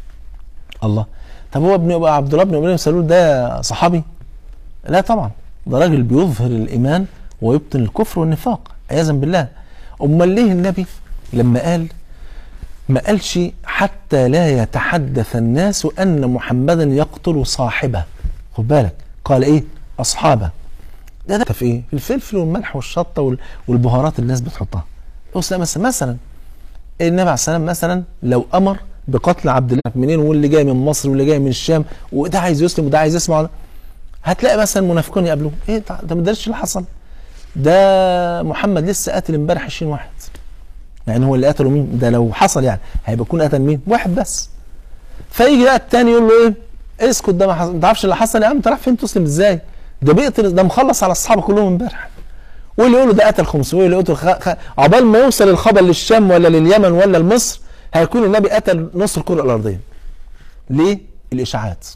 الله طب هو ابن عبد الله بن ابي بن سلول ده صحابي؟ لا طبعا ده راجل بيظهر الايمان ويبطن الكفر والنفاق عياذا بالله امال ليه النبي لما قال ما قالش حتى لا يتحدث الناس ان محمدا يقتل صاحبه خد بالك قال ايه اصحابه ده ده في ايه في الفلفل والملح والشطه وال- والبهارات اللي الناس بتحطها بص لا مثلا مثلا النبي عليه السلام مثلا لو امر بقتل عبد الله منين واللي جاي من مصر واللي جاي من الشام وده عايز يسلم وده عايز يسمع هتلاقي مثلا منافقون يقابلوه ايه ده ده ما درش اللي حصل ده محمد لسه قاتل امبارح 20 واحد يعني هو اللي قتله مين ده لو حصل يعني هيبقى يكون قتل مين واحد بس فيجي بقى التاني يقول له ايه اسكت ده ما حصل ما تعرفش اللي حصل يا عم انت رايح فين تسلم ازاي ده بيقتل ده مخلص على الصحابه كلهم امبارح واللي يقول له ده قتل 500 واللي يقتل خ... خ... عقبال ما يوصل الخبر للشام ولا لليمن ولا لمصر هيكون النبي قتل نص الكره الارضيه ليه الاشاعات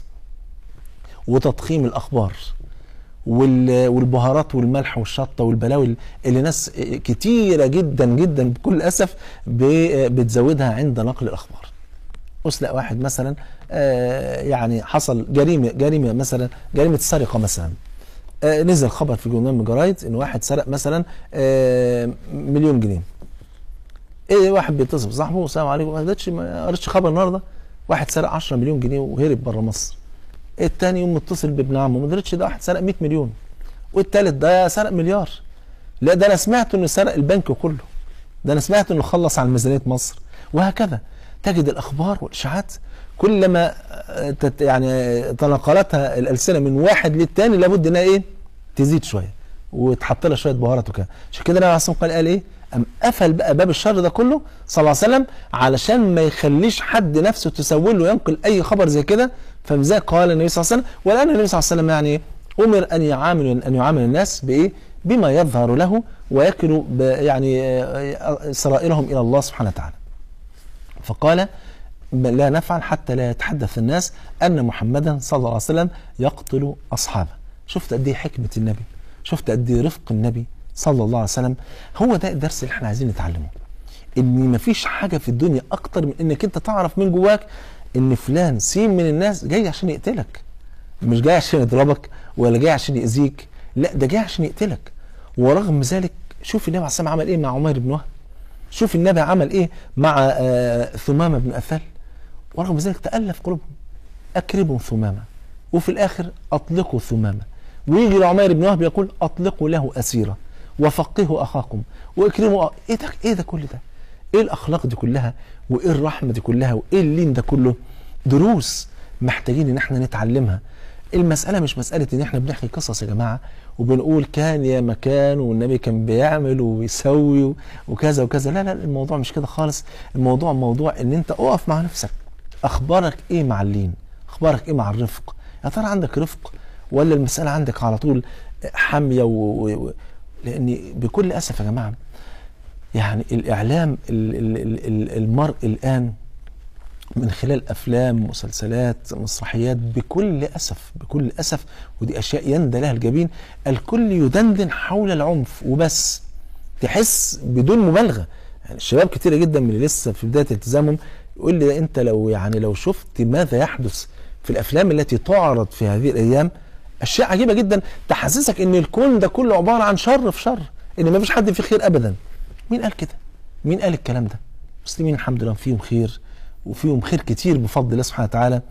وتضخيم الاخبار وال- والبهارات والملح والشطه والبلاوي اللي ناس كتيره جدا جدا بكل اسف ب- بتزودها عند نقل الاخبار. اسلق واحد مثلا آه، يعني حصل جريمه جريمه مثلا جريمه سرقه مثلا آه، نزل خبر في جورنال من الجرايد ان واحد سرق مثلا آه، مليون جنيه. ايه واحد بيتصل بصاحبه السلام عليكم ما قريتش ما قريتش خبر النهارده واحد سرق 10 مليون جنيه وهرب بره مصر. التاني يوم متصل بابن عمه ما قدرتش ده واحد سرق 100 مليون والتالت ده سرق مليار لا ده انا سمعت انه سرق البنك كله ده انا سمعت انه خلص على ميزانيه مصر وهكذا تجد الاخبار والاشاعات كلما آه، تت يعني تناقلتها الالسنه من واحد للتاني لابد انها ايه تزيد شويه وتحط لها شويه بهارات وكده عشان كده النبي عليه الصلاه والسلام قال ايه أم قفل بقى باب الشر ده كله صلى الله عليه وسلم علشان ما يخليش حد نفسه تسول له ينقل اي خبر زي كده فلذلك قال النبي صلى الله عليه وسلم والان النبي صلى الله عليه وسلم يعني امر ان يعامل ان يعامل الناس بايه؟ بما يظهر له ويكل ب- يعني آه، سرائرهم الى الله سبحانه وتعالى فقال لا نفعل حتى لا يتحدث الناس ان محمدا صلى الله عليه وسلم يقتل اصحابه شفت قد ايه حكمه النبي شفت قد ايه رفق النبي صلى الله عليه وسلم هو ده الدرس اللي احنا عايزين نتعلمه ان مفيش حاجه في الدنيا اكتر من انك انت تعرف من جواك ان فلان سين من الناس جاي عشان يقتلك مش جاي عشان يضربك ولا جاي عشان يأذيك لا ده جاي عشان يقتلك ورغم ذلك شوف النبي عليه الصلاه والسلام عمل ايه مع عمير بن وهب شوف النبي عمل ايه مع آه، ثمامه بن اثل ورغم ذلك تألف قلوبهم أكرموا ثمامة وفي الآخر أطلقوا ثمامة ويجي لعمير بن وهب يقول أطلقوا له أسيرة وفقهوا أخاكم وأكرموا أ- إيه ده إيه ده كل ده إيه الأخلاق دي كلها وإيه الرحمة دي كلها وإيه اللين ده كله دروس محتاجين إن إحنا نتعلمها المسألة مش مسألة إن إحنا بنحكي قصص يا جماعة وبنقول كان يا مكان والنبي كان بيعمل وبيسوي و- وكذا وكذا لا لا الموضوع مش كده خالص الموضوع موضوع إن أنت أقف مع نفسك اخبارك ايه مع اللين اخبارك ايه مع الرفق يا ترى عندك رفق ولا المساله عندك على طول حاميه و... و... و... لان بكل اسف يا جماعه يعني الاعلام ال... ال... ال... ال- المرء الان من خلال افلام مسلسلات مسرحيات بكل اسف بكل اسف ودي اشياء يندى لها الجبين الكل يدندن حول العنف وبس تحس بدون مبالغه يعني الشباب كتيره جدا من اللي لسه في بدايه التزامهم يقول لي انت لو يعني لو شفت ماذا يحدث في الافلام التي تعرض في هذه الايام اشياء عجيبه جدا تحسسك ان الكون ده كله عباره عن شر في شر ان ما فيش حد فيه خير ابدا مين قال كده مين قال الكلام ده المسلمين الحمد لله فيهم خير وفيهم خير كتير بفضل الله سبحانه وتعالى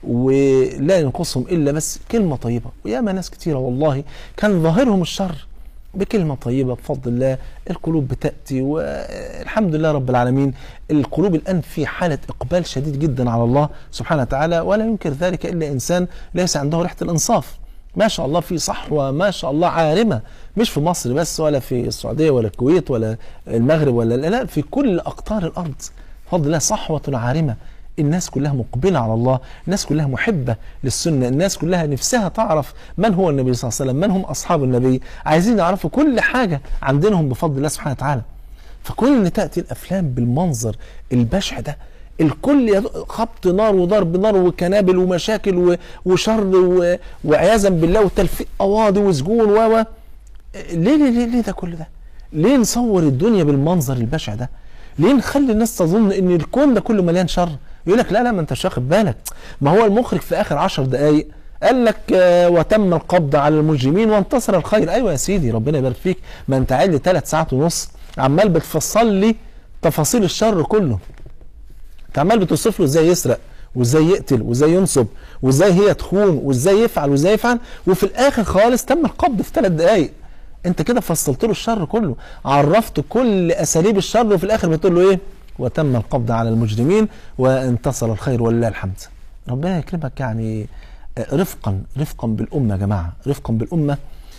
ولا ينقصهم الا بس كلمه طيبه وياما ناس كتيره والله كان ظاهرهم الشر بكلمة طيبة بفضل الله القلوب بتأتي والحمد لله رب العالمين القلوب الآن في حالة إقبال شديد جدا على الله سبحانه وتعالى ولا ينكر ذلك إلا إنسان ليس عنده ريحة الإنصاف ما شاء الله في صحوة ما شاء الله عارمة مش في مصر بس ولا في السعودية ولا الكويت ولا المغرب ولا لا في كل أقطار الأرض بفضل الله صحوة عارمة الناس كلها مقبلة على الله الناس كلها محبة للسنة الناس كلها نفسها تعرف من هو النبي صلى الله عليه وسلم من هم أصحاب النبي عايزين يعرفوا كل حاجة عن دينهم بفضل الله سبحانه وتعالى فكل ان تأتي الأفلام بالمنظر البشع ده الكل يد- خبط نار وضرب نار وكنابل ومشاكل و- وشر و- وعياذا بالله وتلفيق قواضي وسجون و و ليه ليه ليه, ليه ده كل ده؟ ليه نصور الدنيا بالمنظر البشع ده؟ ليه نخلي الناس تظن ان الكون ده كله مليان شر؟ يقول لك لا لا ما انتش واخد بالك ما هو المخرج في اخر عشر دقائق قال لك آه، وتم القبض على المجرمين وانتصر الخير ايوه يا سيدي ربنا يبارك فيك ما انت قاعد لي ثلاث ساعات ونص عمال بتفصل لي تفاصيل الشر كله انت عمال بتوصف له ازاي يسرق وازاي يقتل وازاي ينصب وازاي هي تخون وازاي يفعل وازاي يفعل وفي الاخر خالص تم القبض في ثلاث دقائق انت كده فصلت له الشر كله عرفت كل اساليب الشر وفي الاخر بتقول له ايه وتم القبض على المجرمين وانتصر الخير ولله الحمد ربنا يكرمك يعني آه، رفقا رفقا بالامه يا جماعه رفقا بالامه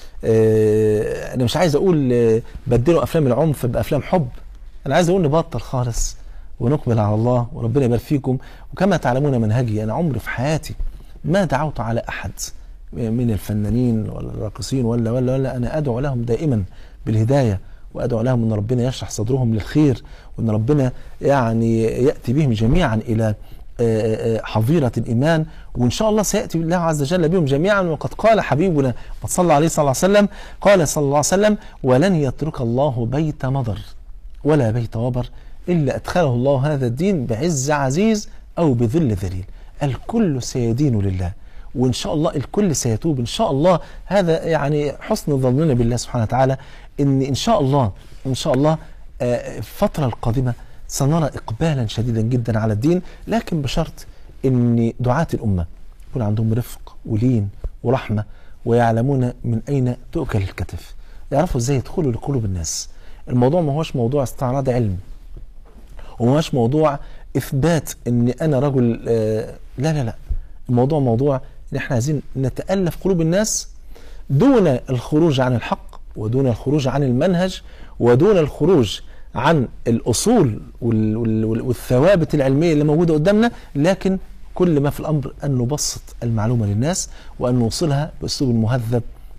آه، انا مش عايز اقول آه، بدلوا افلام العنف بافلام حب انا عايز اقول نبطل خالص ونقبل على الله وربنا يبارك فيكم وكما تعلمون منهجي انا عمري في حياتي ما دعوت على احد من الفنانين ولا الراقصين ولا ولا ولا انا ادعو لهم دائما بالهدايه وادعو لهم ان ربنا يشرح صدرهم للخير وان ربنا يعني ياتي بهم جميعا الى آه، آه، حظيرة الإيمان وإن شاء الله سيأتي الله عز وجل بهم جميعا وقد قال حبيبنا صلى عليه صلى الله عليه وسلم قال صلى الله عليه وسلم ولن يترك الله بيت مضر ولا بيت وبر إلا أدخله الله هذا الدين بعز عزيز أو بذل ذليل الكل سيدين لله وإن شاء الله الكل سيتوب إن شاء الله هذا يعني حسن ظننا بالله سبحانه وتعالى إن إن شاء الله إن شاء الله آه، الفترة القادمة سنرى إقبالا شديدا جدا على الدين لكن بشرط إن دعاة الأمة يكون عندهم رفق ولين ورحمة ويعلمون من أين تؤكل الكتف يعرفوا إزاي يدخلوا لقلوب الناس الموضوع ما هوش موضوع استعراض علم وما هوش موضوع اثبات ان انا رجل آه لا لا لا الموضوع موضوع ان احنا عايزين نتالف قلوب الناس دون الخروج عن الحق ودون الخروج عن المنهج ودون الخروج عن الاصول وال- وال- وال- والثوابت العلميه اللي موجوده قدامنا لكن كل ما في الامر ان نبسط المعلومه للناس وان نوصلها باسلوب مهذب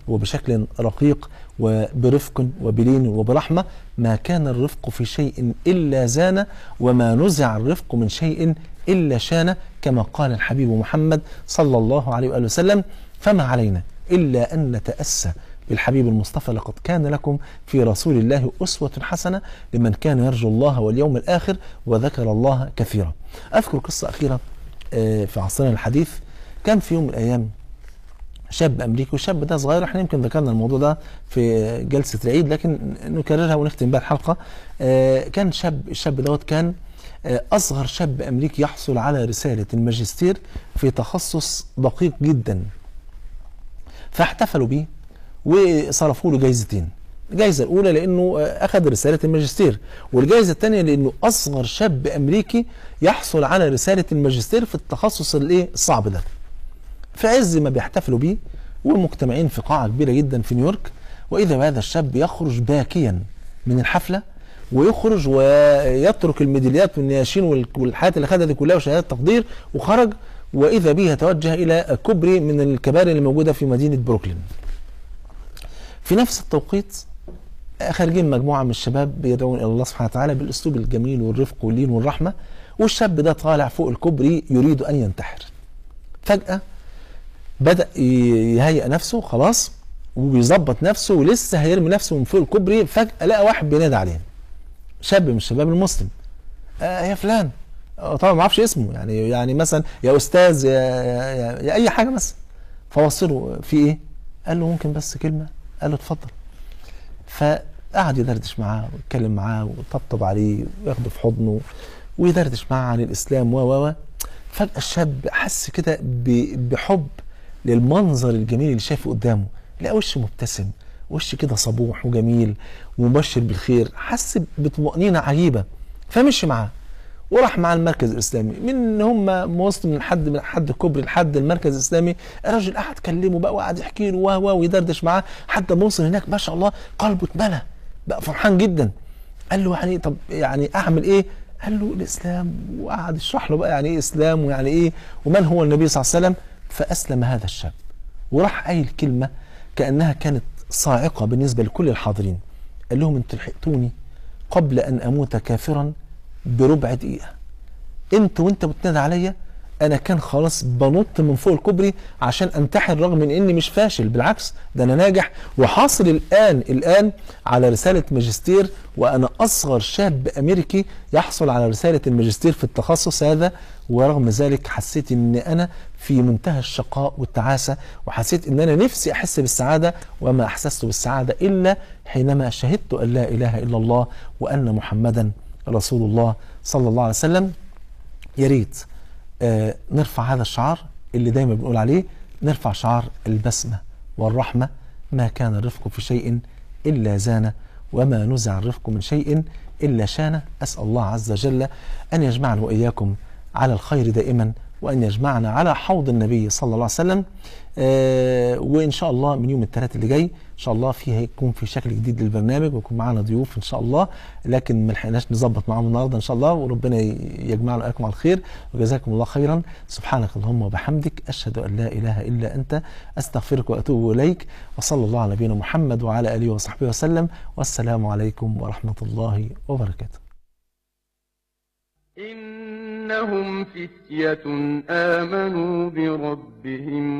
وبشكل رقيق وبرفق وبلين وبرحمة ما كان الرفق في شيء إلا زان وما نزع الرفق من شيء إلا شان كما قال الحبيب محمد صلى الله عليه وآله وسلم فما علينا إلا أن نتأسى بالحبيب المصطفى لقد كان لكم في رسول الله أسوة حسنة لمن كان يرجو الله واليوم الآخر وذكر الله كثيرا أذكر قصة أخيرة آه، في عصرنا الحديث كان في يوم من الأيام شاب امريكي والشاب ده صغير احنا يمكن ذكرنا الموضوع ده في جلسه العيد لكن نكررها ونختم بها الحلقه آه، كان شاب الشاب دوت كان آه، اصغر شاب امريكي يحصل على رساله الماجستير في تخصص دقيق جدا فاحتفلوا بيه وصرفوا له جايزتين الجائزة الأولى لأنه آه، أخذ رسالة الماجستير والجائزة الثانية لأنه أصغر شاب أمريكي يحصل على رسالة الماجستير في التخصص الإيه الصعب ده في عز ما بيحتفلوا بيه ومجتمعين في قاعة كبيرة جدا في نيويورك وإذا بهذا الشاب يخرج باكيا من الحفلة ويخرج ويترك الميداليات والنياشين وال- والحاجات اللي خدها دي كلها وشهادات تقدير وخرج وإذا به يتوجه إلى كوبري من الكباري اللي موجودة في مدينة بروكلين في نفس التوقيت خارجين مجموعة من الشباب بيدعون إلى الله سبحانه وتعالى بالأسلوب الجميل والرفق واللين والرحمة والشاب ده طالع فوق الكوبري يريد أن ينتحر فجأة بدأ ي- يهيئ نفسه خلاص وبيظبط نفسه ولسه هيرمي نفسه من فوق الكوبري فجأة لقى واحد بينادي عليه شاب من الشباب المسلم آه يا فلان آه، طبعا ما اعرفش اسمه يعني يعني مثلا يا استاذ يا, يا, يا, يا اي حاجه مثلا فوصله في ايه؟ قال له ممكن بس كلمه قال له اتفضل فقعد يدردش معاه ويتكلم معاه ويطبطب عليه وياخده في حضنه ويدردش معاه عن الاسلام و و و فجاه الشاب حس كده ب- بحب للمنظر الجميل اللي شايفه قدامه لقى وشه مبتسم وش كده صبوح وجميل ومبشر بالخير حس بطمأنينة عجيبة فمشي معاه وراح مع المركز الاسلامي من هم وسط من حد من حد الكوبري لحد المركز الاسلامي الراجل قعد كلمه بقى وقعد يحكي له و و ويدردش معاه حتى ما وصل هناك ما شاء الله قلبه اتملى بقى فرحان جدا قال له يعني طب يعني اعمل ايه؟ قال له الاسلام وقعد يشرح له بقى يعني ايه اسلام ويعني ايه ومن هو النبي صلى الله عليه وسلم فاسلم هذا الشاب وراح قايل كلمه كانها كانت صاعقه بالنسبه لكل الحاضرين قال لهم انتوا لحقتوني قبل ان اموت كافرا بربع دقيقه انت وانت بتنادي عليا انا كان خلاص بنط من فوق الكوبري عشان انتحر رغم من اني مش فاشل بالعكس ده انا ناجح وحاصل الان الان على رساله ماجستير وانا اصغر شاب امريكي يحصل على رساله الماجستير في التخصص هذا ورغم ذلك حسيت ان انا في منتهى الشقاء والتعاسه وحسيت ان انا نفسي احس بالسعاده وما احسست بالسعاده الا حينما شهدت ان لا اله الا الله وان محمدا رسول الله صلى الله عليه وسلم يا ريت آه نرفع هذا الشعار اللي دايما بنقول عليه نرفع شعار البسمة والرحمة ما كان الرفق في شيء إلا زان وما نزع الرفق من شيء إلا شان أسأل الله عز وجل أن يجمعنا وإياكم على الخير دائما وأن يجمعنا على حوض النبي صلى الله عليه وسلم آه وإن شاء الله من يوم الثلاث اللي جاي إن شاء الله فيه هيكون في شكل جديد للبرنامج ويكون معانا ضيوف إن شاء الله لكن ما لحقناش نظبط معاهم النهارده إن شاء الله وربنا يجمعنا وإياكم على الخير وجزاكم الله خيرا سبحانك اللهم وبحمدك أشهد أن لا إله إلا أنت أستغفرك وأتوب إليك وصلى الله على نبينا محمد وعلى آله وصحبه وسلم والسلام عليكم ورحمة الله وبركاته إنهم فتية آمنوا بربهم